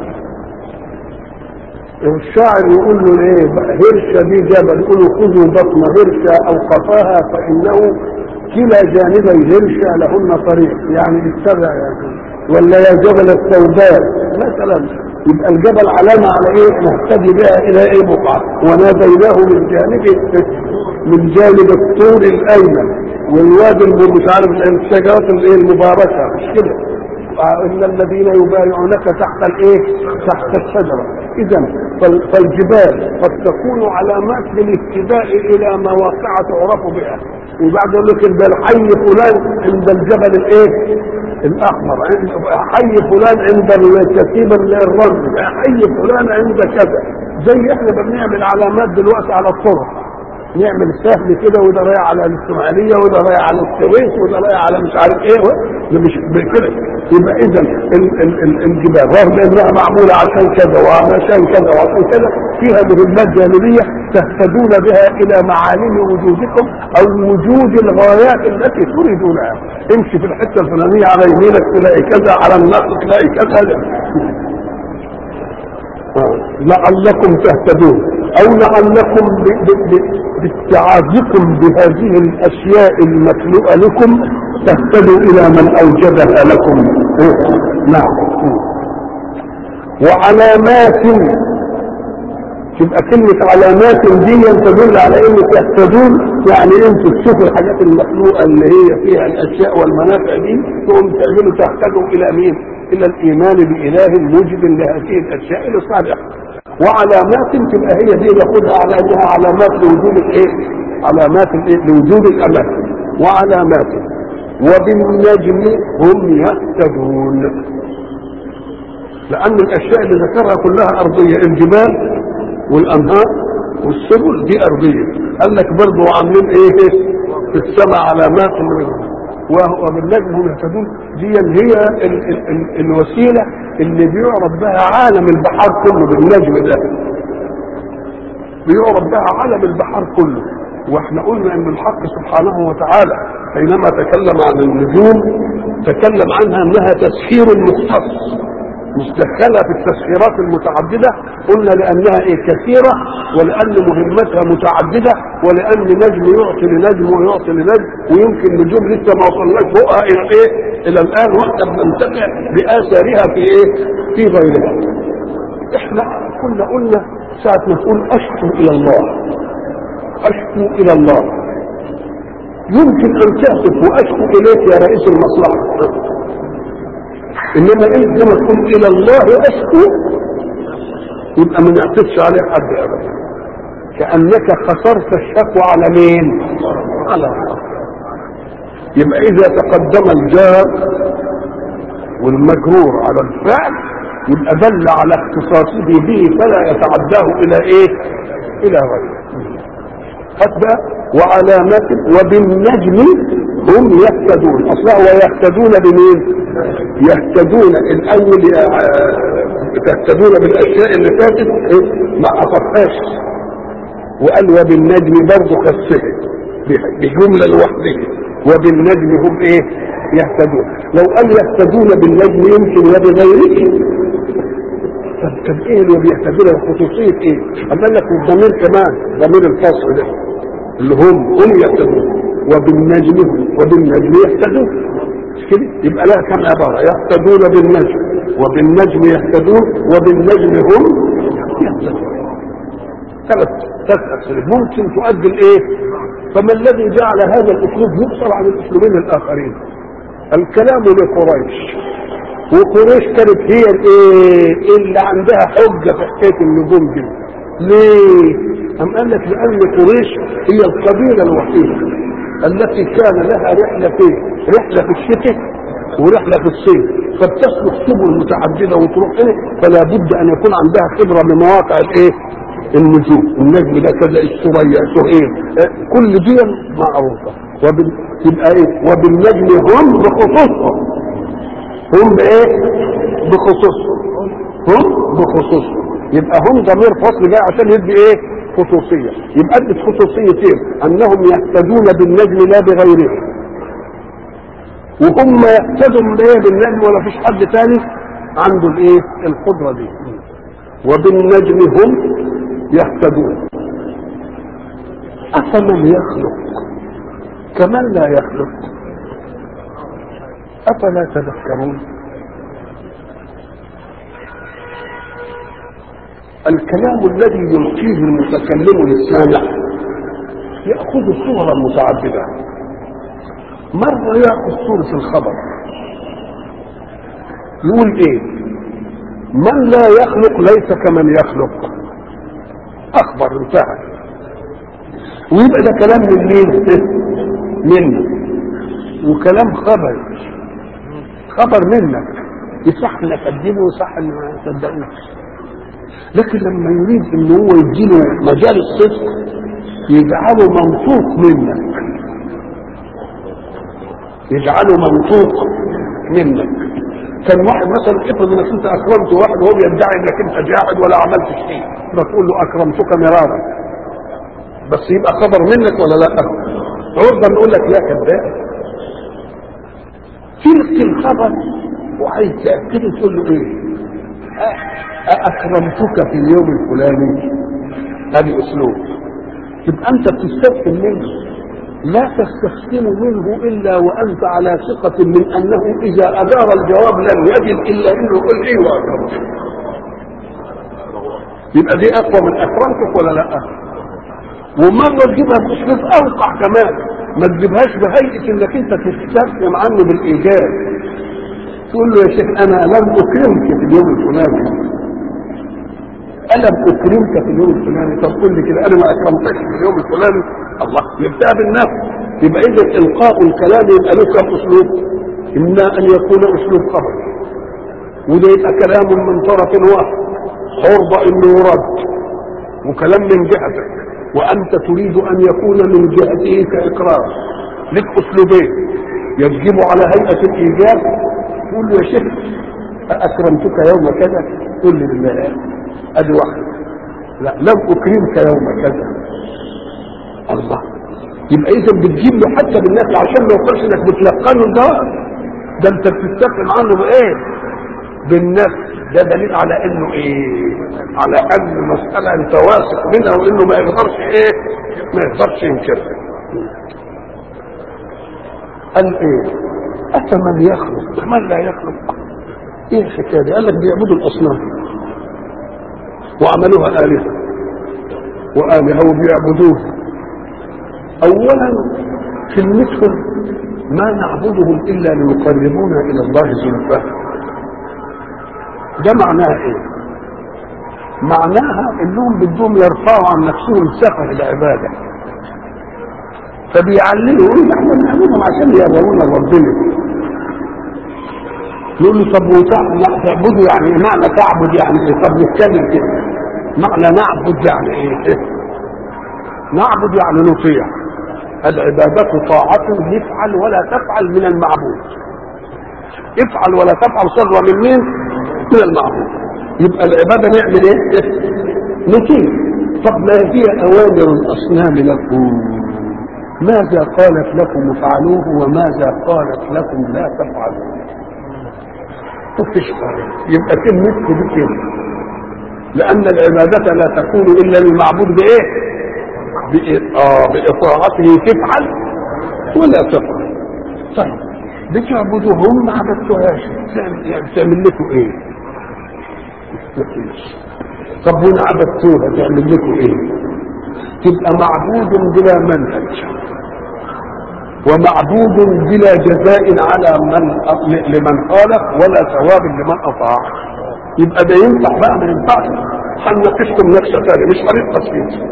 الشاعر يقول له ايه هرشة دي جبل يقول له خذوا بطن هرشة او قفاها فانه كلا جانبي هرشة لهن طريق يعني اتبع يعني ولا يا جبل السوداء مثلا يبقى الجبل علامة على ايه نهتدي بها الى ايه بقعة وناديناه من جانب من جانب الطور الايمن والوادي مش عارف الشجرات الايه المباركة مش كده ان الذين يبايعونك تحت الايه تحت الشجره اذا فالجبال قد تكون علامات للاهتداء الى مواقع تعرف بها وبعد يقول لك ده حي فلان عند الجبل الايه الاحمر حي فلان عند الكتيبه الرمل حي فلان عند كذا زي احنا بنعمل علامات دلوقتي على الطرق نعمل سهم كده وده رايح على الاسماعيليه وده رايح على السويس وده رايح على مش عارف ايه مش كده يبقى اذا الجبال رغم انها معموله عشان كذا وعشان كذا وعشان كذا فيها مهمات جانبيه تهتدون بها الى معالم وجودكم او وجود الغايات التي تريدونها امشي في الحته الفلانيه على يمينك تلاقي كذا على النص تلاقي كذا لعلكم تهتدون او لعلكم باتعاظكم بهذه الاشياء المخلوقه لكم تهتدوا الى من اوجدها لكم نعم وعلامات تبقى كلمة علامات دي تدل على ان تهتدون يعني انتوا تشوفوا الحاجات المخلوقة اللي هي فيها الاشياء والمنافع دي تقوم تعملوا تهتدوا الى مين؟ الى الايمان باله موجد لهذه الاشياء الصالحة وعلامات تبقى هي دي ناخدها على انها علامات لوجود الايه؟ علامات الايه؟ لوجود الاماكن وعلامات وبالنجم هم يهتدون لان الاشياء اللي ذكرها كلها ارضيه الجبال والانهار والسبل دي ارضيه قال لك برضه عاملين ايه في السماء علامات وبالنجم هم يهتدون دي اللي هي ال ال ال الوسيله اللي بيعرف بها عالم البحار كله بالنجم ده بيعرف بها عالم البحار كله واحنا قلنا ان الحق سبحانه وتعالى حينما تكلم عن النجوم تكلم عنها انها تسخير مختص مش دخلها في التسخيرات المتعددة قلنا لأنها إيه كثيرة ولأن مهمتها متعددة ولأن نجم يعطي لنجم ويعطي لنجم ويمكن نجوم لسه ما وصلناش فوقها إلى إيه إلى الآن وقت بننتفع بآثارها في إيه في غيرها إحنا كنا قلنا ساعة ما نقول أشكو إلى الله أشكو إلى الله يمكن أن تهتف وأشكو إليك يا رئيس المصلحة انما انت لما تقول الى الله اشكو يبقى ما نعطفش عليه حد ابدا كانك خسرت الشكوى على مين على الله يبقى اذا تقدم الجار والمجرور على الفعل يبقى دل على اختصاصه به فلا يتعداه الى ايه الى غيره بقى وعلامات وبالنجم هم يهتدون اصلا ويهتدون بمين يهتدون الاول تهتدون بالاشياء اللي فاتت ما عطفهاش وقال وبالنجم برضه خسه بجمله لوحده وبالنجم هم ايه يهتدون لو قال يهتدون بالنجم يمكن وبغيره طب طب ايه اللي بيهتدون خصوصيه ايه؟ قال لك الضمير كمان ضمير الفصل ده اللي هم هم يهتدون وبالنجم وبالنجم يهتدون مش كده يبقى لها كم عباره يهتدون بالنجم وبالنجم يهتدون وبالنجم هم يهتدون ثلاث ثلاث اسئله ممكن تؤدي الايه فما الذي جعل هذا الاسلوب يفصل عن الاسلوبين الاخرين الكلام لقريش وقريش كانت هي الايه اللي عندها حجه في حكايه النجوم دي ليه أم قال لك لأن قريش هي القبيلة الوحيدة التي كان لها رحلتين رحلة في الشتاء ورحلة في الصيف فبتسلك سبل متعددة وتروح إيه فلا بد أن يكون عندها خبرة بمواقع الإيه النجوم النجم ده كذا الثريا سهيل كل دي معروفة وبال... يبقى ايه وبالنجم هم بخصوصهم هم بايه بخصوصهم هم بخصوصهم يبقى هم ضمير فصل جاي عشان يدي ايه خصوصية يبقى ادت خصوصيتين انهم يهتدون بالنجم لا بغيره وهم يهتدوا بايه بالنجم ولا فيش حد تاني عنده الايه القدرة دي وبالنجم هم يهتدون أفمن يخلق كمن لا يخلق أفلا تذكرون الكلام الذي يلقيه المتكلم للسامع يأخذ صورا متعددة مرة يأخذ صورة الخبر يقول ايه من لا يخلق ليس كمن يخلق اخبر انتهى ويبقى ده كلام من مين منه وكلام خبر خبر منك يصح انك تقدمه ويصح ان ما تصدقوش لكن لما يريد ان هو يديله مجال الصدق يجعله منطوق منك يجعله منطوق منك كان واحد مثلا افرض انك انت اكرمت واحد وهو بيدعي انك انت جاحد ولا عملت شيء فتقول له اكرمتك مرارا بس يبقى خبر منك ولا لا عرضا نقول لك لا كذاب تلك الخبر وعايز تاكده تقول له ايه اكرمتك في اليوم الفلاني هذه اسلوب يبقى انت بتستفهم منه لا تستفهم منه الا وانت على ثقة من انه اذا ادار الجواب لم يجد الا انه يقول ايوه اكرمتك يبقى دي اقوى من اكرمتك ولا لا ومرة تجيبها باسلوب اوقع كمان ما تجيبهاش بهيئة انك انت تستفهم عنه بالايجاب تقول له يا شيخ انا لم اكرمك في اليوم الفلاني الم اكرمك في اليوم الفلاني طب قول لي كده انا ما اكرمتكش في اليوم الفلاني الله يبدا بالنفس يبقى اذا القاء الكلام يبقى له كم اسلوب اما ان يكون اسلوب خبر وده يبقى كلام من طرف واحد عرضه انه يرد وكلام من جهتك وانت تريد ان يكون من جهته كاقرار لك اسلوبين يجب على هيئه الايجاب تقول له يا شيخ اكرمتك يوم كذا قل لي بالله ادي واحده لا لم اكرمك يوم كذا الله يبقى اذا بتجيب له حتى بالنفس عشان ما يقولش انك بتلقنه الجواب ده انت بتستفهم عنه بايه بالنفس ده دليل على انه ايه على ان المساله انت واثق منها وانه ما يقدرش ايه ما يقدرش ينكرها قال ايه افمن يخلق من لا يخلق ايه الحكايه دي قال لك بيعبدوا الاصنام وعملوها الهه والهه وبيعبدوها اولا كلمتهم ما نعبدهم الا ليقربونا الى الله زلفى ده معناها ايه معناها انهم بدهم يرفعوا عن نفسهم سفه العباده فبيعللوا يقولوا احنا بنعملهم عشان يقربونا ربنا نقول له طب تعبدوا يعني ايه معنى تعبد يعني ايه طب نتكلم كده معنى نعبد يعني ايه نعبد يعني نطيع العبادة طاعة يفعل ولا تفعل من المعبود افعل ولا تفعل صدر من مين من المعبود يبقى العبادة نعمل ايه نطيع طب ما هي اوامر الاصنام لكم ماذا قالت لكم افعلوه وماذا قالت لكم لا تفعلوه مفيش يبقى كلمتكم دي كده لان العبادة لا تكون الا للمعبود بايه اه باطاعته تفعل ولا تفعل طيب بتعبدوهم ما عبدتوهاش تعمل- يعني تعمل لكم ايه؟ مفيش طب وان عبدتوها تعمل لكم ايه؟ تبقى معبود بلا منهج ومعبود بلا جزاء على من لمن خالف ولا ثواب لمن اطاع يبقى ده ينفع بقى ما ينفعش هنناقشكم نقشه ثانيه مش هنبقى فيه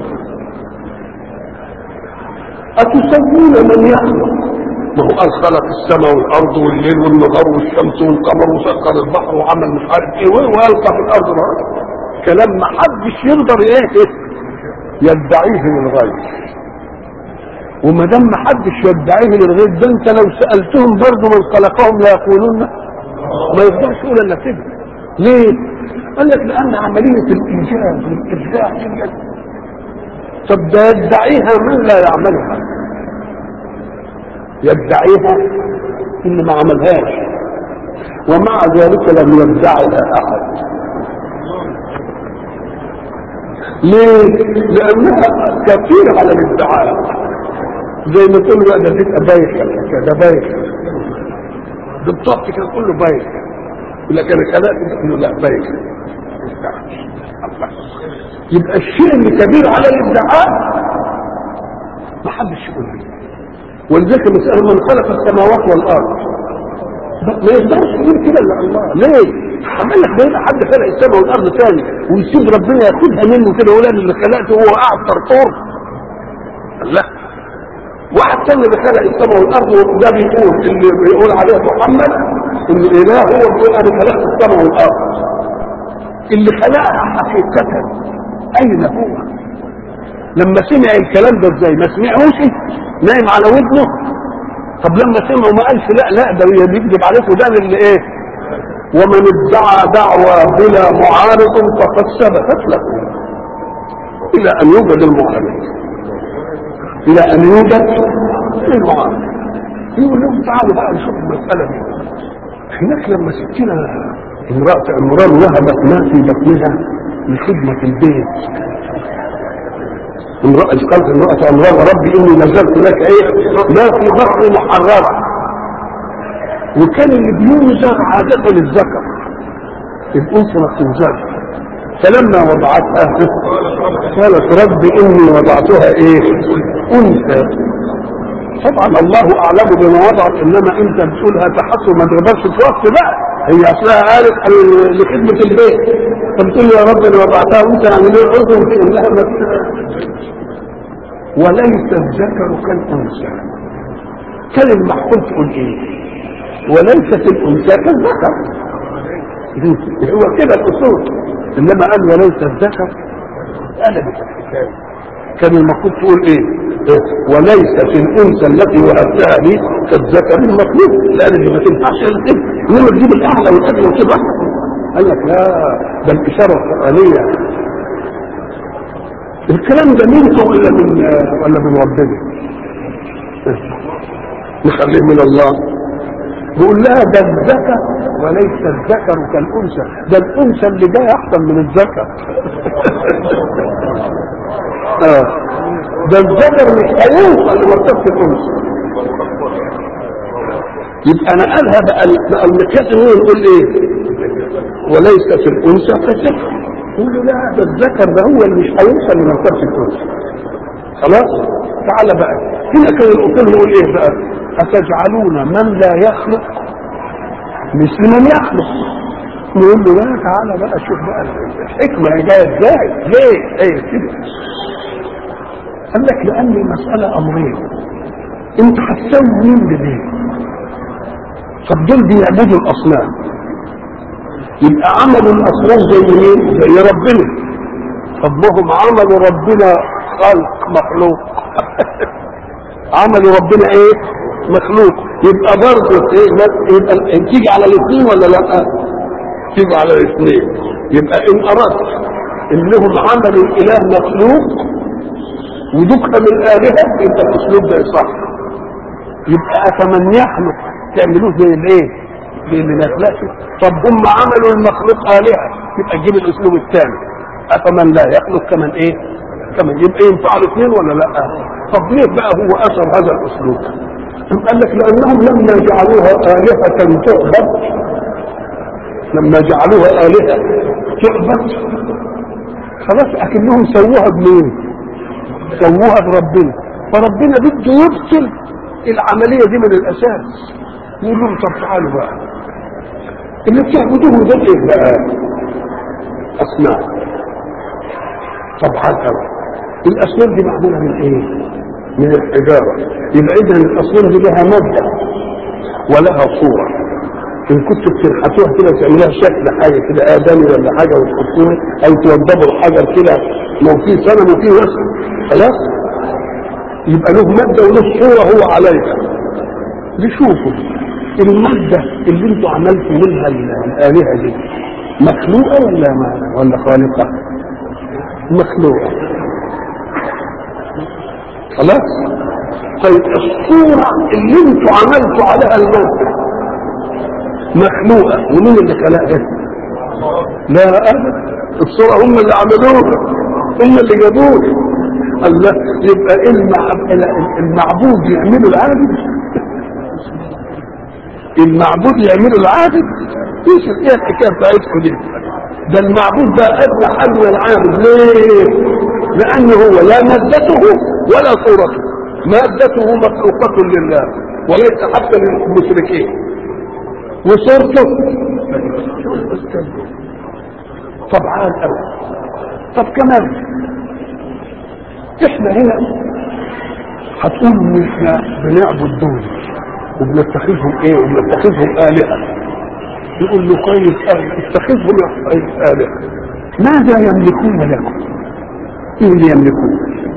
أتسمون من يخلق ما هو قال خلق السماء والأرض والليل والنهار والشمس والقمر وسخر البحر وعمل مش عارف إيه وألقى في الأرض الأرض كلام ما حدش يقدر إيه يدعيه للغير وما دام ما حدش يدعيه للغير ده انت لو سالتهم برضه من خلقهم لا يقولون ما يقدرش يقول الا كده ليه؟ قال لك لان عمليه الايجاد والابداع هي طب ده يدعيها من لا يعملها يدعيها ان ما عملهاش ومع ذلك لم يدعها احد ليه؟ لانها كثيره على الادعاء زي ما تقول بقى ده تبقى بايخه الحكايه ده بايخه بالضبط كده تقول له بايخه يقول لك انا خلقت تقول له لا بايخه الله. يبقى الشيء اللي كبير على الادعاء ما حدش يقول لي ولذلك مسألة من خلق السماوات والأرض ما يقدرش يقول كده الا الله ليه؟ عمال لك ده يبقى حد خلق السماء والارض تاني ويسيب ربنا ياخدها منه كده ويقول انا اللي خلقته وهو قاعد طرطور لا واحد تاني اللي خلق السماء والارض وده بيقول اللي بيقول عليه محمد ان الاله هو بيقول انا خلقت السماء والارض اللي خلقها حقيقة اين هو؟ لما سمع الكلام ده ازاي؟ ما سمعوش نايم على ودنه طب لما سمعوا ما قالش لا لا ده بيكذب عليكم ده اللي ايه؟ ومن ادعى دعوى بلا معارض فقد ثبتت له الى ان يوجد المعارض الى ان يوجد المعارض يقول لهم تعالوا بقى نشوف المساله دي هناك لما ستنا امرأة عمران وهبت ما في بطنها لخدمة البيت امرأة قالت امرأة عمران ربي إني نزلت لك إيه ما في بطني محررة وكان اللي بينزغ عادة للذكر الأنثى ما بتنزغش فلما وضعتها قالت ربي إني وضعتها إيه أنثى طبعا الله أعلم بما وضعت إنما أنت بتقولها تحصل ما تقدرش توقف بقى هي أصلها قالت لخدمة البيت فبتقول يا رب أنا وضعتها أنثى يعني ليه عذر في إنها ما وليس الذكر كالأنثى كان المحكوم تقول إيه وليست الأنثى كالذكر هو كده الأصول إنما قال وليس الذكر قلبت الحكاية كان المفروض تقول إيه وليست الأنثى التي وهبتها لي كالذكر المطلوب لأن دي ما تنفعش إلا كده إنما تجيب الأعلى والأدنى وكده قال لك لا ده الإشارة القرآنية الكلام ده منكم ولا من ولا من ربنا نخليه من الله بيقول لها ده الذكر وليس الذكر كالانثى ده الانثى اللي جاي احسن من الذكر آه. ده الذكر مش هيوصل لمرتبه الانثى يبقى انا قالها بقى بقى المقياس يقول ايه وليست الانثى كالذكر يقول له لا ده الذكر ده هو اللي مش هيوصل لمرتبه الانثى خلاص تعالى بقى هنا كان الاصول يقول ايه بقى اتجعلون من لا يخلق مثل من يخلق نقول له لا تعالى بقى شوف بقى الحكمه جايه ازاي ليه ايه كده قال لك لان المساله امرين انت هتسوي مين بمين طب دول بيعبدوا الاصنام يبقى عملوا الاصنام زي مين زي ربنا طب ما هم عملوا ربنا خلق مخلوق عملوا ربنا ايه مخلوق يبقى برضه ايه يبقى تيجي على الاثنين ولا لا تيجي على الاثنين يبقى ان اردت انهم عملوا الاله مخلوق ودك من الالهه يبقى الاسلوب ده صح يبقى افمن يخلق تعملوه زي الايه زي اللي ما يخلقش طب هم عملوا المخلوق الهه يبقى تجيب الاسلوب الثاني افمن لا يخلق كمن ايه كمان يبقى ينفع الاثنين ولا لا طب ليه بقى هو اثر هذا الاسلوب قال لك لانهم لما جعلوها الهه تعبد لما جعلوها الهه تعبد خلاص اكنهم سووها بمين سووها بربنا فربنا بده يفصل العمليه دي من الاساس يقول لهم طب تعالوا بقى اللي بتعبدوه ده ايه بقى اصنام طبعا قوي الاصنام دي معموله من ايه من الحجاره يبقى اذا الاصنام دي لها ماده ولها صوره ان كنتوا بتنحتوها كده تعملوها شكل حاجه كده ادمي ولا حاجه وتحطوها او توضبوا الحجر كده لو في سنه وفي وسط خلاص يبقى له ماده وله صوره هو عليها لشوفوا المادة اللي انتوا عملتوا منها الآلهة دي مخلوقة ولا ما ولا خالقة؟ مخلوقة خلاص؟ طيب الصورة اللي انتوا عملتوا عليها المادة مخلوقة ومين اللي خلقها؟ لا أبدا الصورة هم اللي عملوها هم اللي جابوها الله يبقى المعبود يعملوا العابد المعبود يعمله العابد ايش ايه الحكايه بتاعتكم دي ده المعبود ده ادنى حل من العابد ليه لانه هو لا مادته ولا صورته مادته مخلوقة لله وليس حتى للمشركين وصورته طبعا قوي طب كمان احنا هنا هتقول ان احنا بنعبد دول وبنتخذهم ايه وبنتخذهم آلهة يقول له كويس أوي اتخذهم آلهة ماذا يملكون لكم ايه اللي يملكون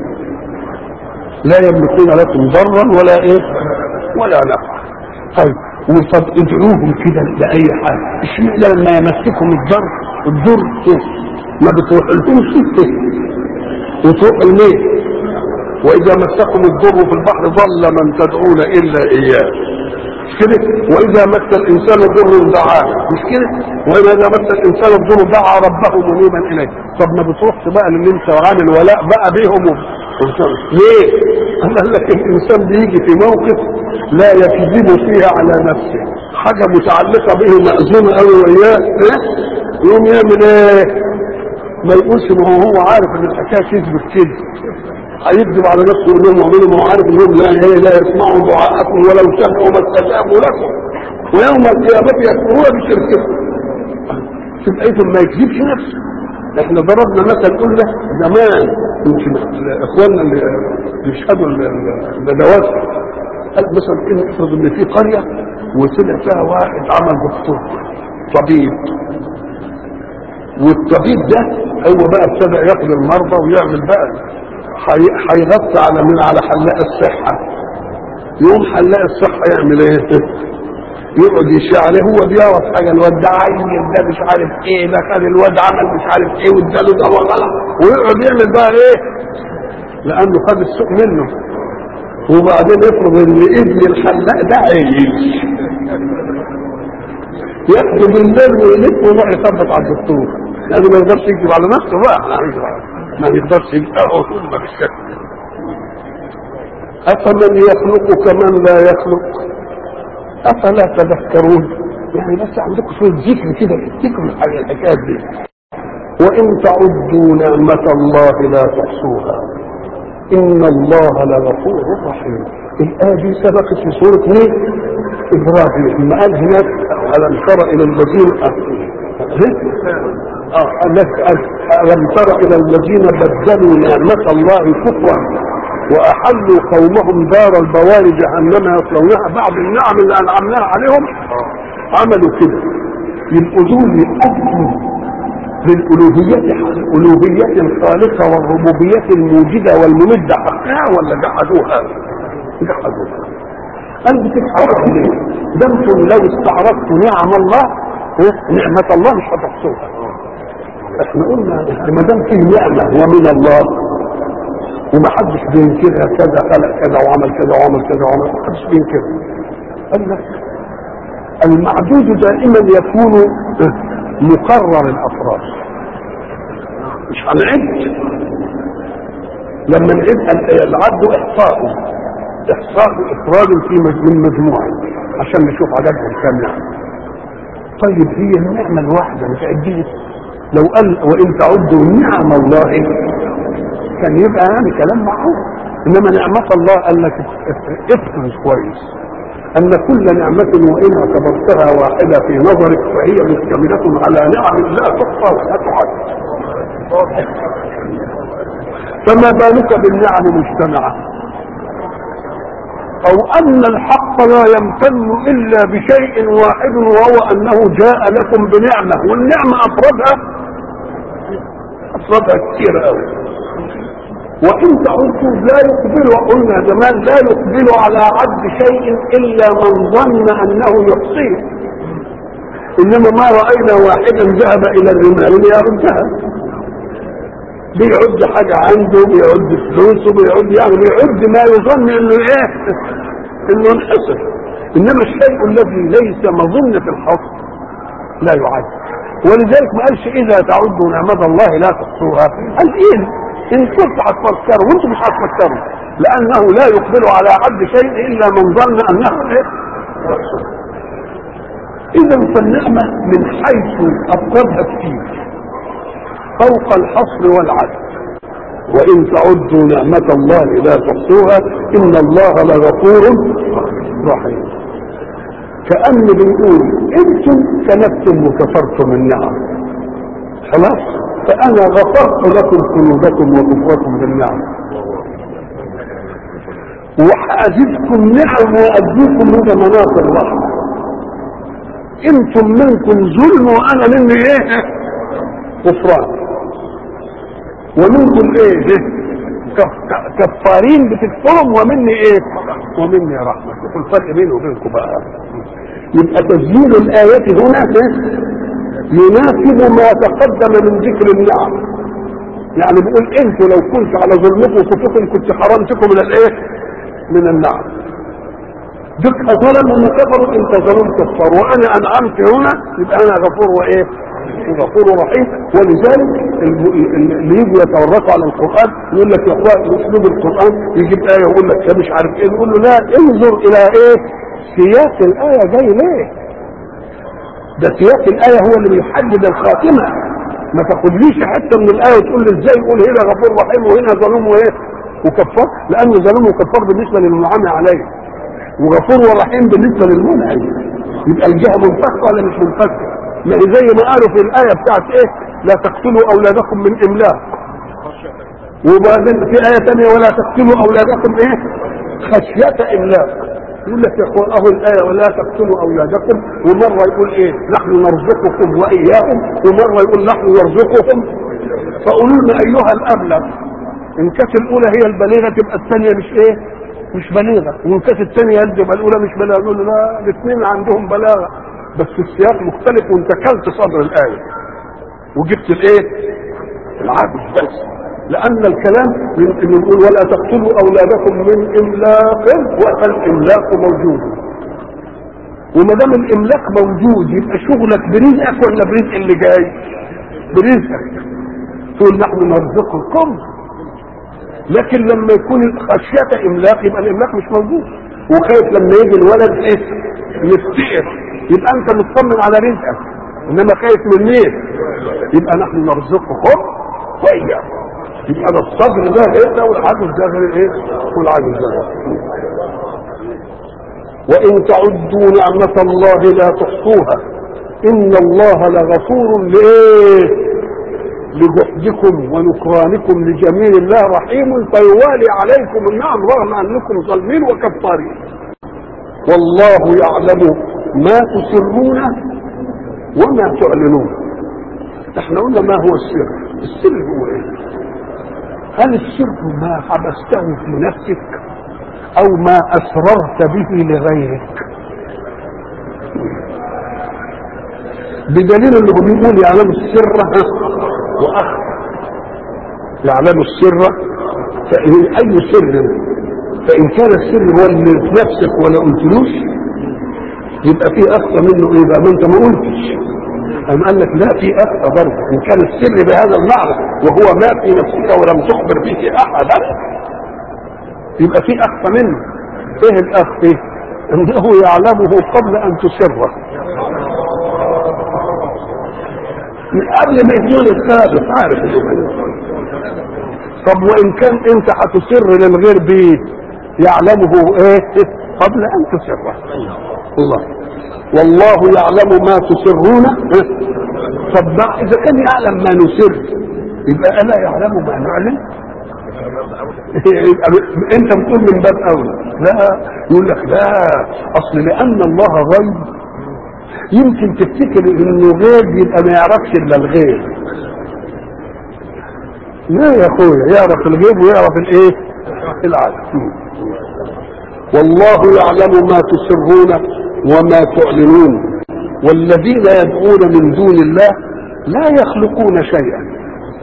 لا يملكون لكم ضرا ولا ايه ولا نفع طيب وطب ادعوهم كده لأي حاجة اشمعنى لما يمسكهم الضر الضر إيه؟ ما بتروح لهمش إيه؟ وتروح الميت واذا مسكم الضر في البحر ضل من تدعون الا اياه مش كده واذا مس الانسان ضر دعاه مش كده واذا مس الانسان الضر دعا ربه منيبا اليه طب ما بتروحش بقى للي انت عامل ولاء بقى بيهم ليه؟ قال لك الانسان بيجي في موقف لا يكذب فيها على نفسه حاجه متعلقه به مأزومه قوي وياه يقوم يعمل ايه؟ ما يقولش ما هو هو عارف ان الحكايه كذب كذب هيكذب على نفسه يقول لهم اعملوا ما هو عارف انهم لا لا يسمعوا دعاءكم ولو سمعوا ما استجابوا لكم ويوم القيامه يكفرون بشرككم تبقى اذا ما يكذبش نفسه احنا ضربنا مثل قلنا زمان يمكن اخواننا اللي بيشهدوا الندوات قال مثلا ان افرض ان في قريه وطلع فيها واحد عمل دكتور طبيب والطبيب ده هو بقى ابتدى ياخد المرضى ويعمل بقى هيغطي على من على حلاق الصحه يوم حلاق الصحه يعمل ايه؟ يقعد يشيع عليه هو بيعرف حاجه الواد ده عين ده مش عارف ايه ده كان الواد عمل مش عارف ايه واداله دواء غلط ويقعد يعمل بقى ايه؟ لانه خد السوق منه وبعدين يفرض ان ابن الحلاق ده عيش ياخده بالليل ويلف ويروح يثبت على الدكتور لانه ما يقدرش يكذب على نفسه بقى ما يقدرش يكذب ما فيش شك افمن يخلق كمن لا يخلق افلا تذكرون يعني بس عندكم شويه ذكر كده افتكروا الحكايات دي وان تعدوا نعمه الله لا تحصوها ان الله لغفور رحيم الايه دي سبقت في سوره مين ابراهيم لما قال هناك الم تر الى الذين اه الم تر الى الذين بدلوا نعمه الله كفرا واحلوا قومهم دار البوار جهنم يصلونها بعد النعم اللي انعمناها عليهم عملوا كده يبقوا دول يؤدوا للألوهية الألوهية الخالقة والربوبية الموجدة والممدة حقها ولا جحدوها؟ جحدوها. قال بتجحدوها ليه؟ ده انتم لو استعرضتوا نعم الله نعمة الله مش هتحصوها. احنا قلنا ما دام فيه نعمة ومن الله ومحدش بينكرها كذا خلق كذا وعمل كذا وعمل كذا وعمل محدش بينكرها. قال لك المعدود دائما يكون مقرر الافراد مش هنعد لما نعد العد احصاء احصاء افراد في مج- من مجموعه عشان نشوف عددهم كام يعني طيب هي النعمه الواحده مش عديت لو قال وان تعدوا نعم الله كان يبقى يعني كلام معروف انما نعمه الله قال لك افهم كويس ان كل نعمه وان اعتبرتها واحده في نظرك فهي مشتمله على نعم لا تحصى ولا تعد فما بالك بالنعم مجتمعه او ان الحق لا يمتن الا بشيء واحد وهو انه جاء لكم بنعمه والنعمه افرادها افرادها كثير قوي وان تعدوا لا يقبل قلنا زمان لا يقبل على عد شيء الا من ظن انه يحصيه انما ما راينا واحدا ذهب الى الرمال ليردها بيعد حاجة عنده بيعد فلوسه بيعد يعني بيعد ما يظن انه ايه انه انحصر انما الشيء الذي ليس مظنة الحصر لا يعد ولذلك ما قالش اذا تعدوا نعمة الله لا تحصوها قال ايه ان كنت هتفكروا وانتم مش هتفكروا لانه لا يقبل على عد شيء الا من ظن انه ايه اذا فالنعمة من حيث افرادها كتير فوق الحصر والعدل وإن تعدوا نعمة الله لا تحصوها إن الله لغفور رحيم كأن بنقول أنتم كنفتم وكفرتم النعم خلاص فأنا غفرت لكم ذنوبكم وكفركم بالنعم وحأزدكم نعم وأديكم من مناط الرحمة انتم منكم ظلم وانا مني ايه كفران ومنكم ايه كف- كفارين بتكفرهم ومني ايه ومني رحمة شوفوا الفرق بيني وبينكم بقى يبقى تسجيل الآيات هنا إيه؟ يناسب ما تقدم من ذكر النعم يعني بيقول انتوا لو كنت على ظلمكم وكفركم كنت حرمتكم من الايه من النعم دك ظلموا وكفروا انت ظلمت كفار وانا انعمت هنا يبقى انا غفور وايه غفور رحيم ولذلك الم- اللي يجوا يتورطوا على القران يقول لك يا اخوان اسلوب القران يجيب ايه يقول لك ده مش عارف ايه نقول له لا انظر الى ايه سياق الايه جاي ليه ده سياق الايه هو اللي بيحدد الخاتمه ما تاخدليش حته من الايه وتقول لي ازاي يقول هنا غفور رحيم وهنا ظلوم وايه وكفار لان ظلوم وكفار بالنسبه للمنعم عليه وغفور ورحيم بالنسبه للمنعم يبقى الجهه منفكه ولا مش منفكه ما هي زي ما قالوا في الايه بتاعت ايه لا تقتلوا اولادكم من املاق وبعدين في ايه ثانيه ولا تقتلوا اولادكم ايه خشيه املاق يقول لك يا اخوان اهو الايه ولا تقتلوا اولادكم ومره يقول ايه نحن نرزقكم واياهم ومره يقول نحن نرزقهم فقولوا لنا ايها الابلغ ان كانت الاولى هي البليغه تبقى الثانيه مش ايه مش بليغه وان كانت الثانيه تبقى الاولى مش بليغه يقول لا الاثنين عندهم بلاغه بس السياق مختلف وانت كلت صدر الايه وجبت الايه العدل بس لان الكلام من من يقول ولا تقتلوا اولادكم من املاق والاملاق موجود وما دام الاملاق موجود يبقى شغلك برزقك ولا برزق اللي جاي برزقك تقول نحن نرزقكم لكن لما يكون خشية املاق يبقى الاملاق مش موجود وخايف لما يجي الولد ايه يفتقر يبقى انت مطمن على رزقك انما خايف من مين يبقى نحن نرزقكم واياكم يبقى ده الصبر ده غير والعدل ده غير ايه والعدل ده غير وان تعدوا نعمة الله لا تحصوها ان الله لغفور لايه لجحدكم ونكرانكم لجميل الله رحيم فيوالي عليكم النعم رغم انكم ظالمين وكفارين والله يعلم ما تسرون وما تعلنون احنا قلنا ما هو السر السر هو ايه هل السر ما حبسته في نفسك او ما اسررت به لغيرك بدليل انه بيقول يعلم السر واخفى يعلم السر فإن اي سر فان كان السر هو اللي في نفسك ولا قلتلوش يبقى في اخفى منه ايه بقى ما انت ما قلتش أم قال لك لا في اخفى برضه ان كان السر بهذا المعنى وهو ما في نفسك ولم تخبر به احدا يبقى في اخفى منه ايه الاخفي انه يعلمه قبل ان تسره من قبل ما يكون الثابت عارف طب وان كان انت هتسر للغير بيه يعلمه ايه قبل ان تسره الله والله يعلم ما تسرون طب ما اذا كان يعلم ما نسر يبقى الا يعلم ما نعلن يبقى انت بتقول من باب اولى لا يقول لك لا اصل لان الله غيب يمكن تفتكر انه غيب يبقى ما يعرفش الا الغيب لا يا اخويا يعرف الغيب ويعرف الايه العالم والله يعلم ما تسرون وما تعلنون والذين يدعون من دون الله لا يخلقون شيئا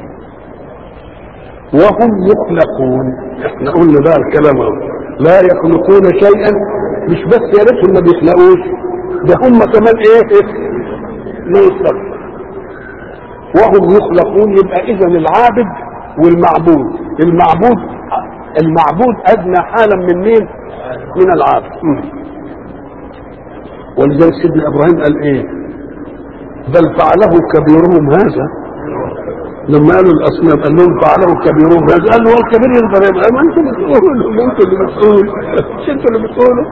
وهم يخلقون احنا قلنا بقى الكلام اهو لا يخلقون شيئا مش بس يا ريتهم ما بيخلقوش ده هم كمان ايه لا يخلقون وهم يخلقون يبقى اذا العابد والمعبود المعبود المعبود ادنى حالا من مين من العابد ولذلك سيدنا ابراهيم قال ايه بل فعله كبيرهم هذا لما قالوا الاصنام قال لهم فعله كبيرهم هذا قال له الكبير يقدر يبقى ما انتوا بتقولوا ما انتوا اللي بتقولوا مش انتوا اللي بتقولوا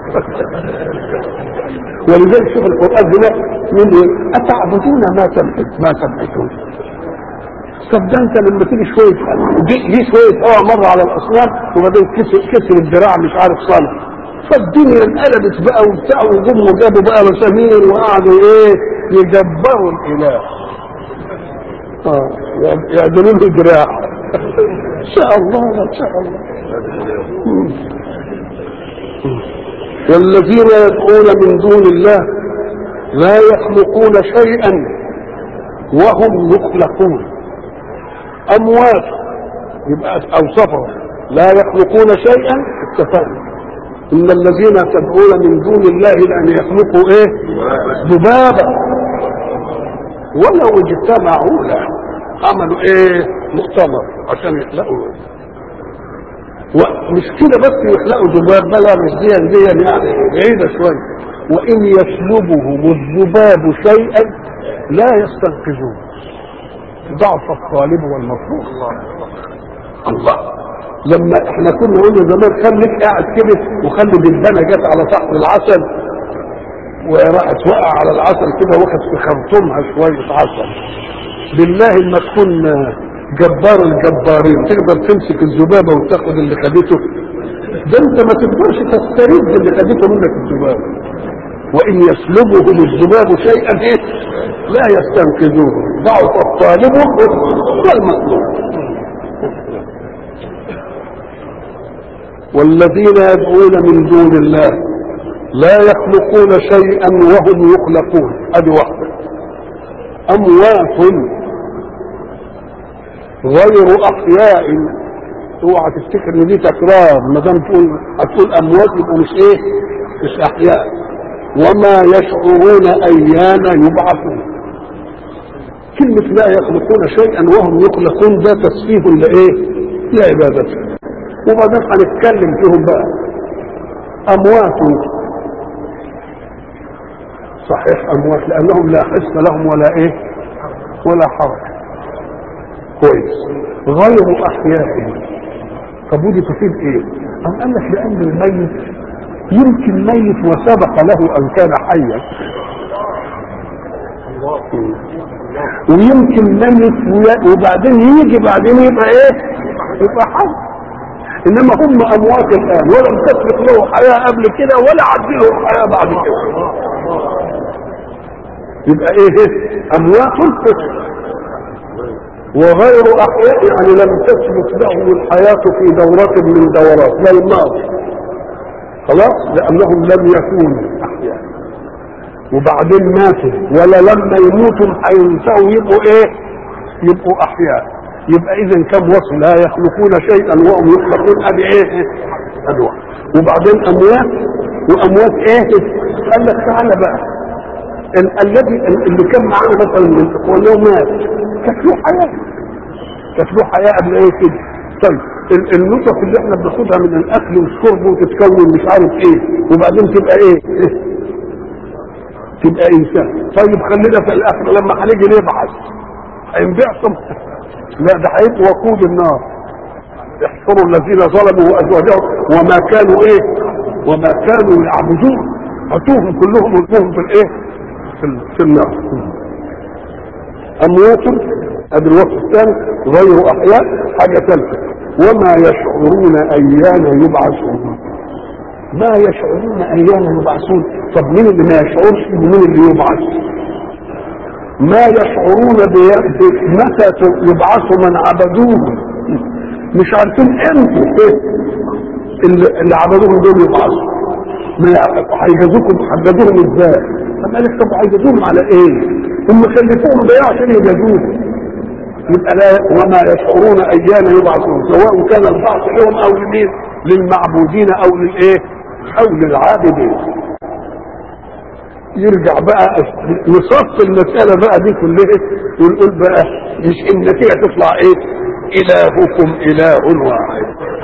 ولذلك شوف القران هنا يقول اتعبدون ما تنحت ما تنحتون طب ده انت لما تيجي شويه جه شويه هوا مره على الاصنام وبعدين كسر كسر الذراع مش عارف صالح فالدنيا انقلبت بقى وبتاع وجم وجابوا بقى مسامير وقعدوا ايه يجبروا الاله اه يعدلوا له دراع ان شاء الله ان شاء الله والذين يدعون من دون الله لا يخلقون شيئا وهم يخلقون اموات يبقى اوصفهم لا يخلقون شيئا اتفقنا ان الذين تدعون من دون الله لان يخلقوا ايه ذبابا ولو اجتمعوا له عملوا ايه مؤتمر عشان يخلقوا ومش كده بس يخلقوا ذباب بلا مش دي دي يعني بعيده شويه وان يسلبهم الذباب شيئا لا يستنقذوه ضعف الطالب والمطلوب الله الله لما احنا كنا قلنا زمان خليك قاعد كده وخلي دبانه جت على سطح العسل وراحت وقع على العسل كده واخد في خرطومها شويه عسل بالله ما تكون جبار الجبارين تقدر تمسك الذبابه وتاخد اللي خدته ده انت ما تقدرش تسترد اللي خدته منك الذبابه وان يسلبهم الذباب شيئا ايه لا يستنقذوه ضعف الطالب والمطلوب والذين يدعون من دون الله لا يخلقون شيئا وهم يخلقون ادي واحده اموات غير احياء اوعى تفتكر ان دي تكرار ما دام تقول هتقول اموات يبقوا مش ايه مش احياء وما يشعرون ايان يبعثون كلمة لا يخلقون شيئا وهم يخلقون ده تسفيه لايه؟ لعبادته وبعدين هنتكلم فيهم بقى اموات صحيح اموات لانهم لا حس لهم ولا ايه ولا حركه كويس غير احياء طب ودي تفيد ايه ام قال لك لان الميت يمكن ميت وسبق له ان كان حيا ويمكن ميت وبعدين يجي بعدين يبقى ايه يبقى حي انما هم اموات الان ولم تسبق له حياه قبل كده ولا عدي له حياه بعد كده يبقى ايه اموات وغير احياء يعني لم تثبت له الحياه في دوره من دورات لا الماضي خلاص لانهم لم يكونوا احياء وبعدين ماتوا ولا لما يموتوا هينسوا يبقوا ايه يبقوا احياء يبقى اذا كم وصف لا يخلقون شيئا وهم يخلقون ادي ايه ادي واحد وبعدين اموات واموات ايه قال لك تعالى بقى الذي اللي كان معانا مثلا من اخوانه مات كانت له حياه كانت له حياه قبل ايه كده طيب ال- النطف اللي احنا بناخدها من الاكل والشرب وتتكون مش عارف ايه وبعدين تبقى ايه تبقى انسان طيب خلينا في الاخر لما هنيجي نبعث هينبعثوا لا ده هيبقوا وقود النار يحشروا الذين ظلموا وازواجهم وما كانوا ايه وما كانوا يعبدون هاتوهم كلهم وارموهم في الايه في, ال- في النار اموات ادي الوصف الثاني غير احياء حاجه ثالثه وما يشعرون ايان يبعثون ما يشعرون ايان يبعثون طب مين اللي ما يشعرش ومين اللي يبعث ما يشعرون بي- ب- متى ت- يبعث من عبدوهم مش عارفين امتى اللي, اللي عبدوهم دول يبعثوا ما يع- هيجازوكم حجزوهم ازاي طب قال لك طب هيجازوهم على ايه هم كلفوهم بيه عشان يجازوهم يبقى لا وما يشعرون ايان يبعثون سواء كان البعث لهم او لمين للمعبودين او للايه او للعابدين يرجع بقى نصف المسألة بقى دي كلها ونقول بقى مش النتيجة تطلع ايه إلهكم إله واحد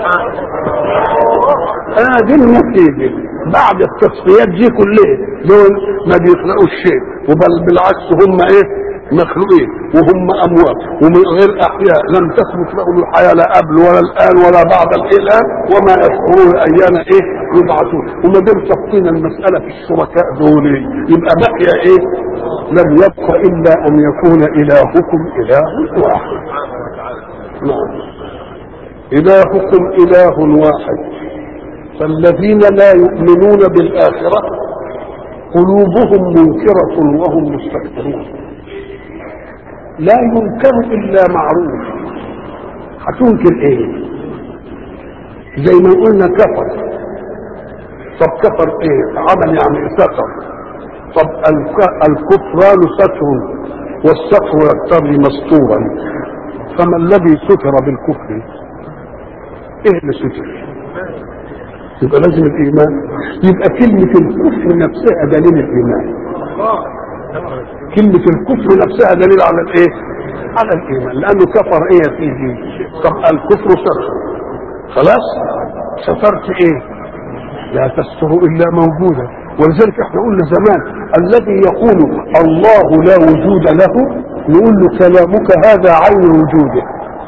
آه دي النتيجة بعد التصفيات دي كلها دول ما بيخلقوش شيء وبل بالعكس هم ايه مخلوقين وهم اموات ومن غير احياء لم تثبت لهم الحياه لا قبل ولا الان ولا بعد الان وما يشعرون ايان ايه يبعثون وما دام صفينا المساله في الشركاء دول يبقى بقي ايه لم يبق الا ان يكون الهكم اله واحد نعم الهكم اله واحد فالذين لا يؤمنون بالاخره قلوبهم منكره وهم مستكبرون لا ينكر الا معروف هتنكر ايه زي ما قلنا كفر طب كفر ايه عمل يعني ستر طب الك- الكفران ستر والستر يقتضي مستورا فما الذي ستر بالكفر ايه اللي ستر يبقى لازم الايمان يبقى كلمه الكفر نفسها دليل الايمان كلمة الكفر نفسها دليل على الايه؟ على الايمان لانه كفر ايه يا سيدي؟ طب الكفر ستر خلاص؟ سترت ايه؟ لا تستر الا موجودا ولذلك احنا قلنا زمان الذي يقول الله لا وجود له نقول له كلامك هذا عين وجوده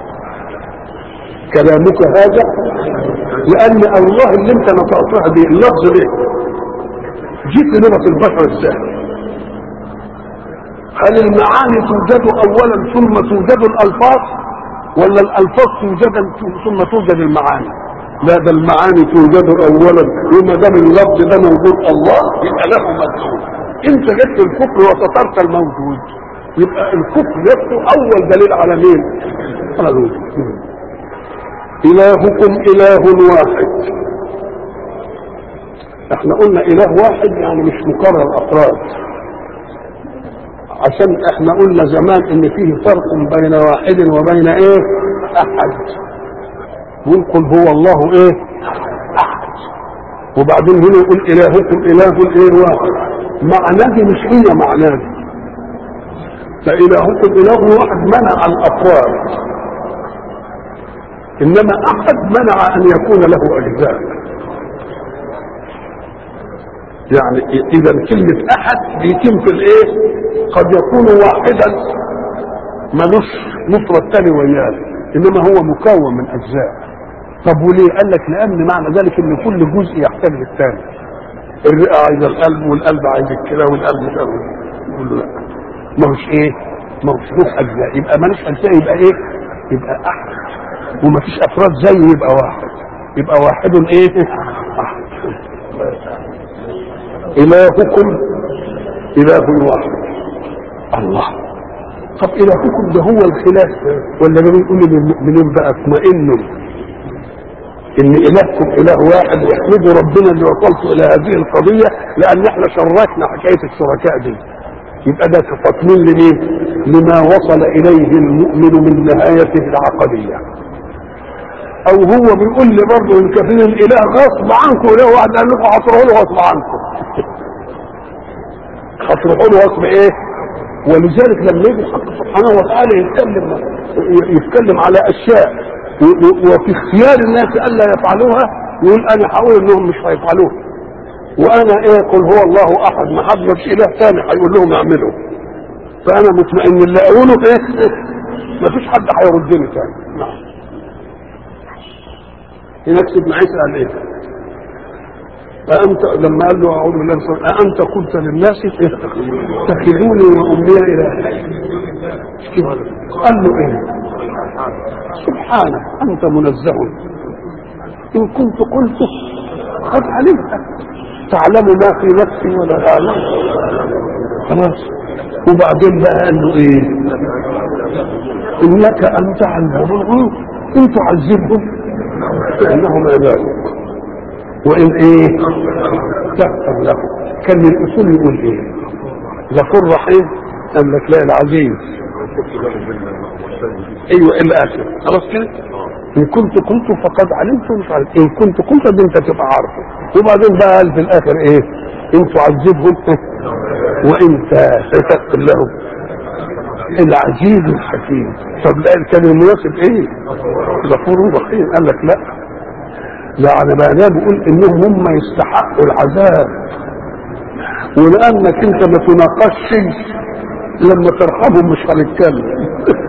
كلامك هذا لان الله اللي انت نطقتها دي اللفظ ده جيت لغه البشر ازاي؟ هل المعاني توجد اولا ثم توجد الالفاظ ولا الالفاظ توجد ثم توجد المعاني لا ده المعاني توجد اولا وما دام اللفظ ده موجود الله يبقى له مدلول انت جبت الكفر وسترت الموجود يبقى الكفر نفسه اول دليل على مين على الوجود الهكم اله واحد احنا قلنا اله واحد يعني مش مكرر افراد عشان احنا قلنا زمان ان فيه فرق بين واحد وبين ايه احد ويقول هو الله ايه احد وبعدين هنا يقول الهكم اله ايه واحد معناه دي مش هي معناه دي فالهكم اله واحد منع الافراد انما احد منع ان يكون له اجزاء يعني اذا كلمة احد بيتم في الايه قد يكون واحدا ملوش مفرد تاني وياه انما هو مكون من اجزاء طب وليه قال لك لان معنى ذلك ان كل جزء يحتاج للثاني الرئه عايزه القلب والقلب عايز الكلى والقلب مش قلب يقول له لا ما هوش ايه ما هوش له اجزاء يبقى مالوش اجزاء يبقى ايه يبقى احد وما فيش افراد زيه يبقى واحد يبقى واحد ايه احد الهكم اله واحد الله طب الهكم ده هو الخلاف ولا ده بيقول للمؤمنين بقى اطمئنوا ان الهكم اله واحد واحمدوا ربنا اللي وصلتوا الى هذه القضيه لان احنا شركنا حكايه الشركاء دي يبقى ده تطمين لمين؟ لما وصل اليه المؤمن من نهايته العقديه او هو بيقول لي برضه الكافرين الاله غصب عنكم اله واحد قال لكم هتروحوا له غصب عنكم هتروحوا له غصب ايه؟ ولذلك لما يجي الحق سبحانه وتعالى يتكلم يتكلم على اشياء و- و- وفي اختيار الناس الا يفعلوها يقول انا هقول انهم مش هيفعلوها وانا ايه قل هو الله احد ما حضرش اله ثاني هيقول لهم اعملوا فانا مطمئن اللي اقوله ايه ما فيش حد هيردني تاني نعم هناك سيدنا عيسى قال ايه أأنت لما قال له أعوذ بالله من الشيطان أأنت قلت للناس اتخذوني وأمي إلهين قال له إيه سبحانك أنت منزه إن كنت قلته قد علمت تعلم ما في نفسي ولا أعلم خلاص وبعدين بقى قال له إيه إنك أنت علام الغيوب إن تعذبهم فإنهم عبادك وإن إيه تغفر له كان من الأصول يقول إيه غفور رحيم قال لك لا العزيز ايوه الى اخره خلاص كده ان كنت قلت فقد علمت مش عارف ان كنت قلت دي انت تبقى عارفه وبعدين بقى قال في الاخر ايه ان تعذبهم وانت تغفر لهم العزيز الحكيم طب لا كان المناسب ايه غفور رحيم قال لك لا يعني معناه بيقول انهم هم يستحقوا العذاب ولانك انت ما تناقشش لما ترحمهم مش هنتكلم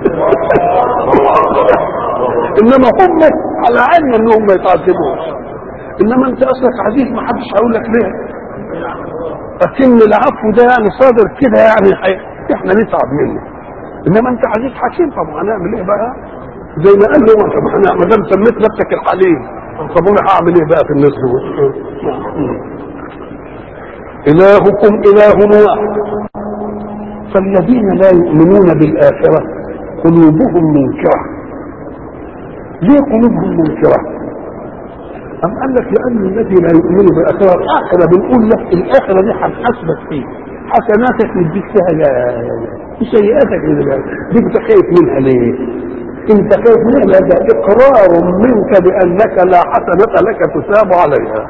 انما هم على علم انهم ما يتعذبوش انما انت اصلك عزيز ما حدش هيقول لك ليه لكن العفو ده يعني صادر كده يعني حي... احنا نتعب منه انما انت عزيز حكيم طب هنعمل ايه بقى زي ما قال له طب احنا ما دام سميت نفسك الحليم طب انا هعمل ايه بقى في الناس دول الهكم اله واحد فالذين لا يؤمنون بالآخرة قلوبهم منكرة ليه قلوبهم منكرة أم قال لك لأن الذي لا يؤمن بالآخرة الآخرة بنقول لك الآخرة دي هنحاسبك فيه حسناتك نديك فيها سيئاتك دي انت خايف منها ليه؟ انت خايف منها ده اقرار منك بانك لا حسنة لك تثاب عليها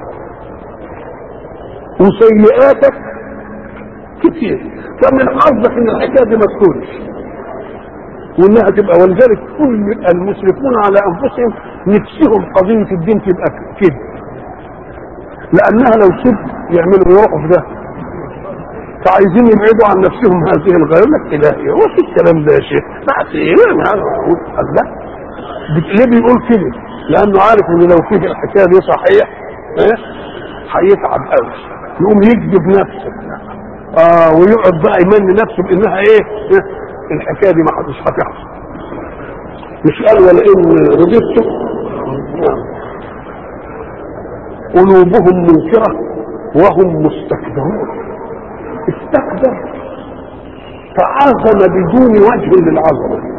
وسيئاتك كتير فمن حظك ان الحكايه دي ما تكونش وانها تبقى ولذلك كل المسرفون على انفسهم نفسهم قضيه الدين تبقى كده لانها لو كده يعملوا يروحوا في ده فعايزين يبعدوا عن نفسهم هذه الغايه يقول لك الهي هو في الكلام ده يا شيخ بعد ايه قال لا ليه بيقول كده؟ لانه عارف ان لو فيه الحكايه دي صحيح ايه هيتعب قوي يقوم يكذب نفسه اه ويقعد بقى يمني نفسه بانها ايه الحكايه دي ما حدش هتحصل مش قال ولا ان رضيته قلوبهم منكره وهم مستكبرون استكبر تعاظم بدون وجه للعظمه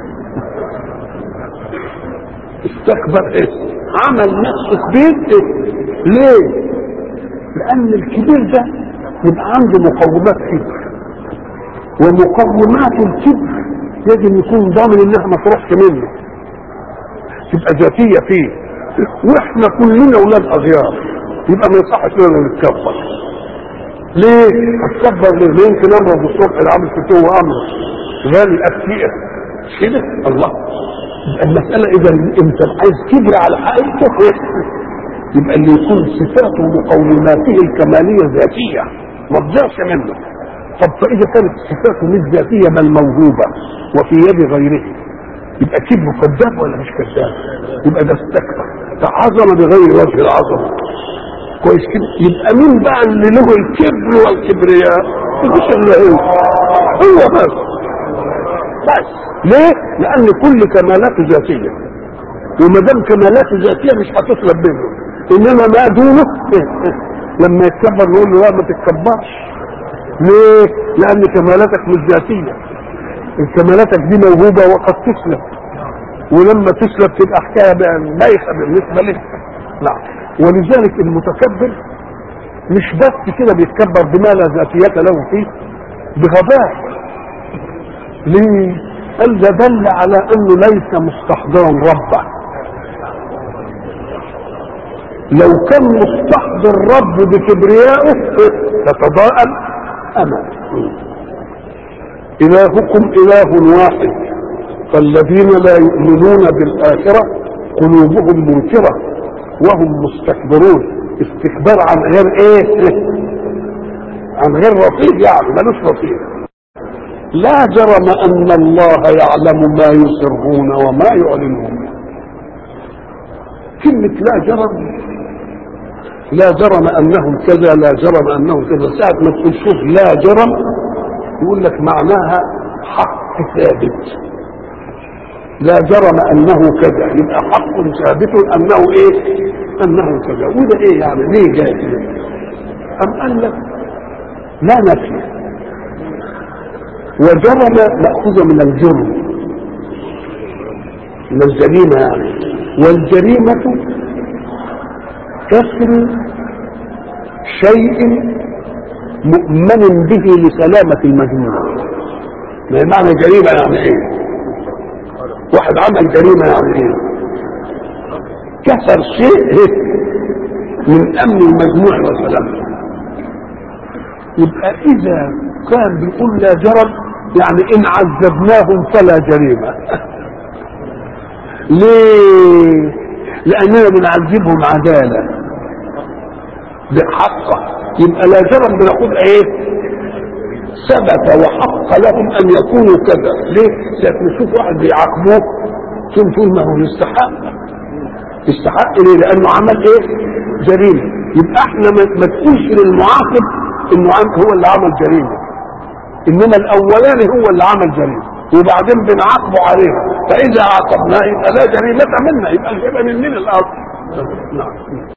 استكبر ايه عمل نفسه كبير ايه ليه لان الكبير ده يبقى عنده مقومات كبر ومقومات الكبر يجب يكون ضامن انها ما تروحش منه تبقى ذاتية فيه واحنا كلنا اولاد اغيار يبقى ما يصحش لنا نتكبر ليه؟ اتكبر ليه؟ ليه يمكن امرض الصبح العامل فتوه وامر غالي ابكيه كده الله يبقى المسألة إذا أنت عايز كبر على حقيقته يبقى اللي يكون صفاته ومقوماته الكمالية ذاتية ما تضيعش منه طب فإذا كانت صفاته مش ذاتية بل موهوبة وفي يد غيره يبقى كبر كذاب ولا مش كذاب؟ يبقى ده استكبر تعظم بغير وجه العظمة كويس كده يبقى مين بقى اللي له الكبر والكبرياء؟ مش الا هو هو بس بس ليه؟ لأن كل كمالاته ذاتية وما دام كمالاته ذاتية مش هتطلب منه انما ما دونه لما يتكبر نقول له لا ما تتكبرش ليه؟ لأن كمالاتك مش ذاتية كمالاتك دي موهوبة وقد تسلب ولما تسلب تبقى حكاية بايخة بالنسبة لك نعم ولذلك المتكبر مش بس كده بيتكبر بما لا ذاتية له فيه بغباء ليه؟ قال ده دل على انه ليس مستحضرا ربه لو كان مستحضر رب بكبريائه تتضاءل انا الهكم اله واحد فالذين لا يؤمنون بالآخرة قلوبهم منكرة وهم مستكبرون استكبار عن غير ايه عن غير رصيد يعني ملوش رصيد لا جرم ان الله يعلم ما يسرون وما يعلنون كلمة لا جرم لا جرم انهم كذا لا جرم انهم كذا ساعة ما تقول شوف لا جرم يقول لك معناها حق ثابت لا جرم انه كذا يبقى حق ثابت انه ايه انه كذا وده ايه يعني ليه جاي كده ام قال لك لا نفي وجرم مأخوذة من الجرم من الجريمة يعني والجريمة كسر شيء مؤمن به لسلامة المجنون ما معنى جريمة يعني ايه واحد عمل جريمة يعني ايه كسر شيء من امن المجموع وسلامته يبقى اذا كان بيقول لا جرم يعني ان عذبناهم فلا جريمة ليه لاننا بنعذبهم عدالة بحقه يبقى لا جرم بنقول ايه ثبت وحق لهم ان يكونوا كذا ليه لكن نشوف واحد بيعاقبوه ثم تقول ما هو يستحق يستحق ليه لانه عمل ايه جريمه يبقى احنا ما تقولش للمعاقب انه هو اللي عمل جريمه انما الاولاني هو اللي عمل جريمه وبعدين بنعاقبه عليه فاذا عاقبناه يبقى لا جريمه منا يبقى يبقى من مين الاصل نعم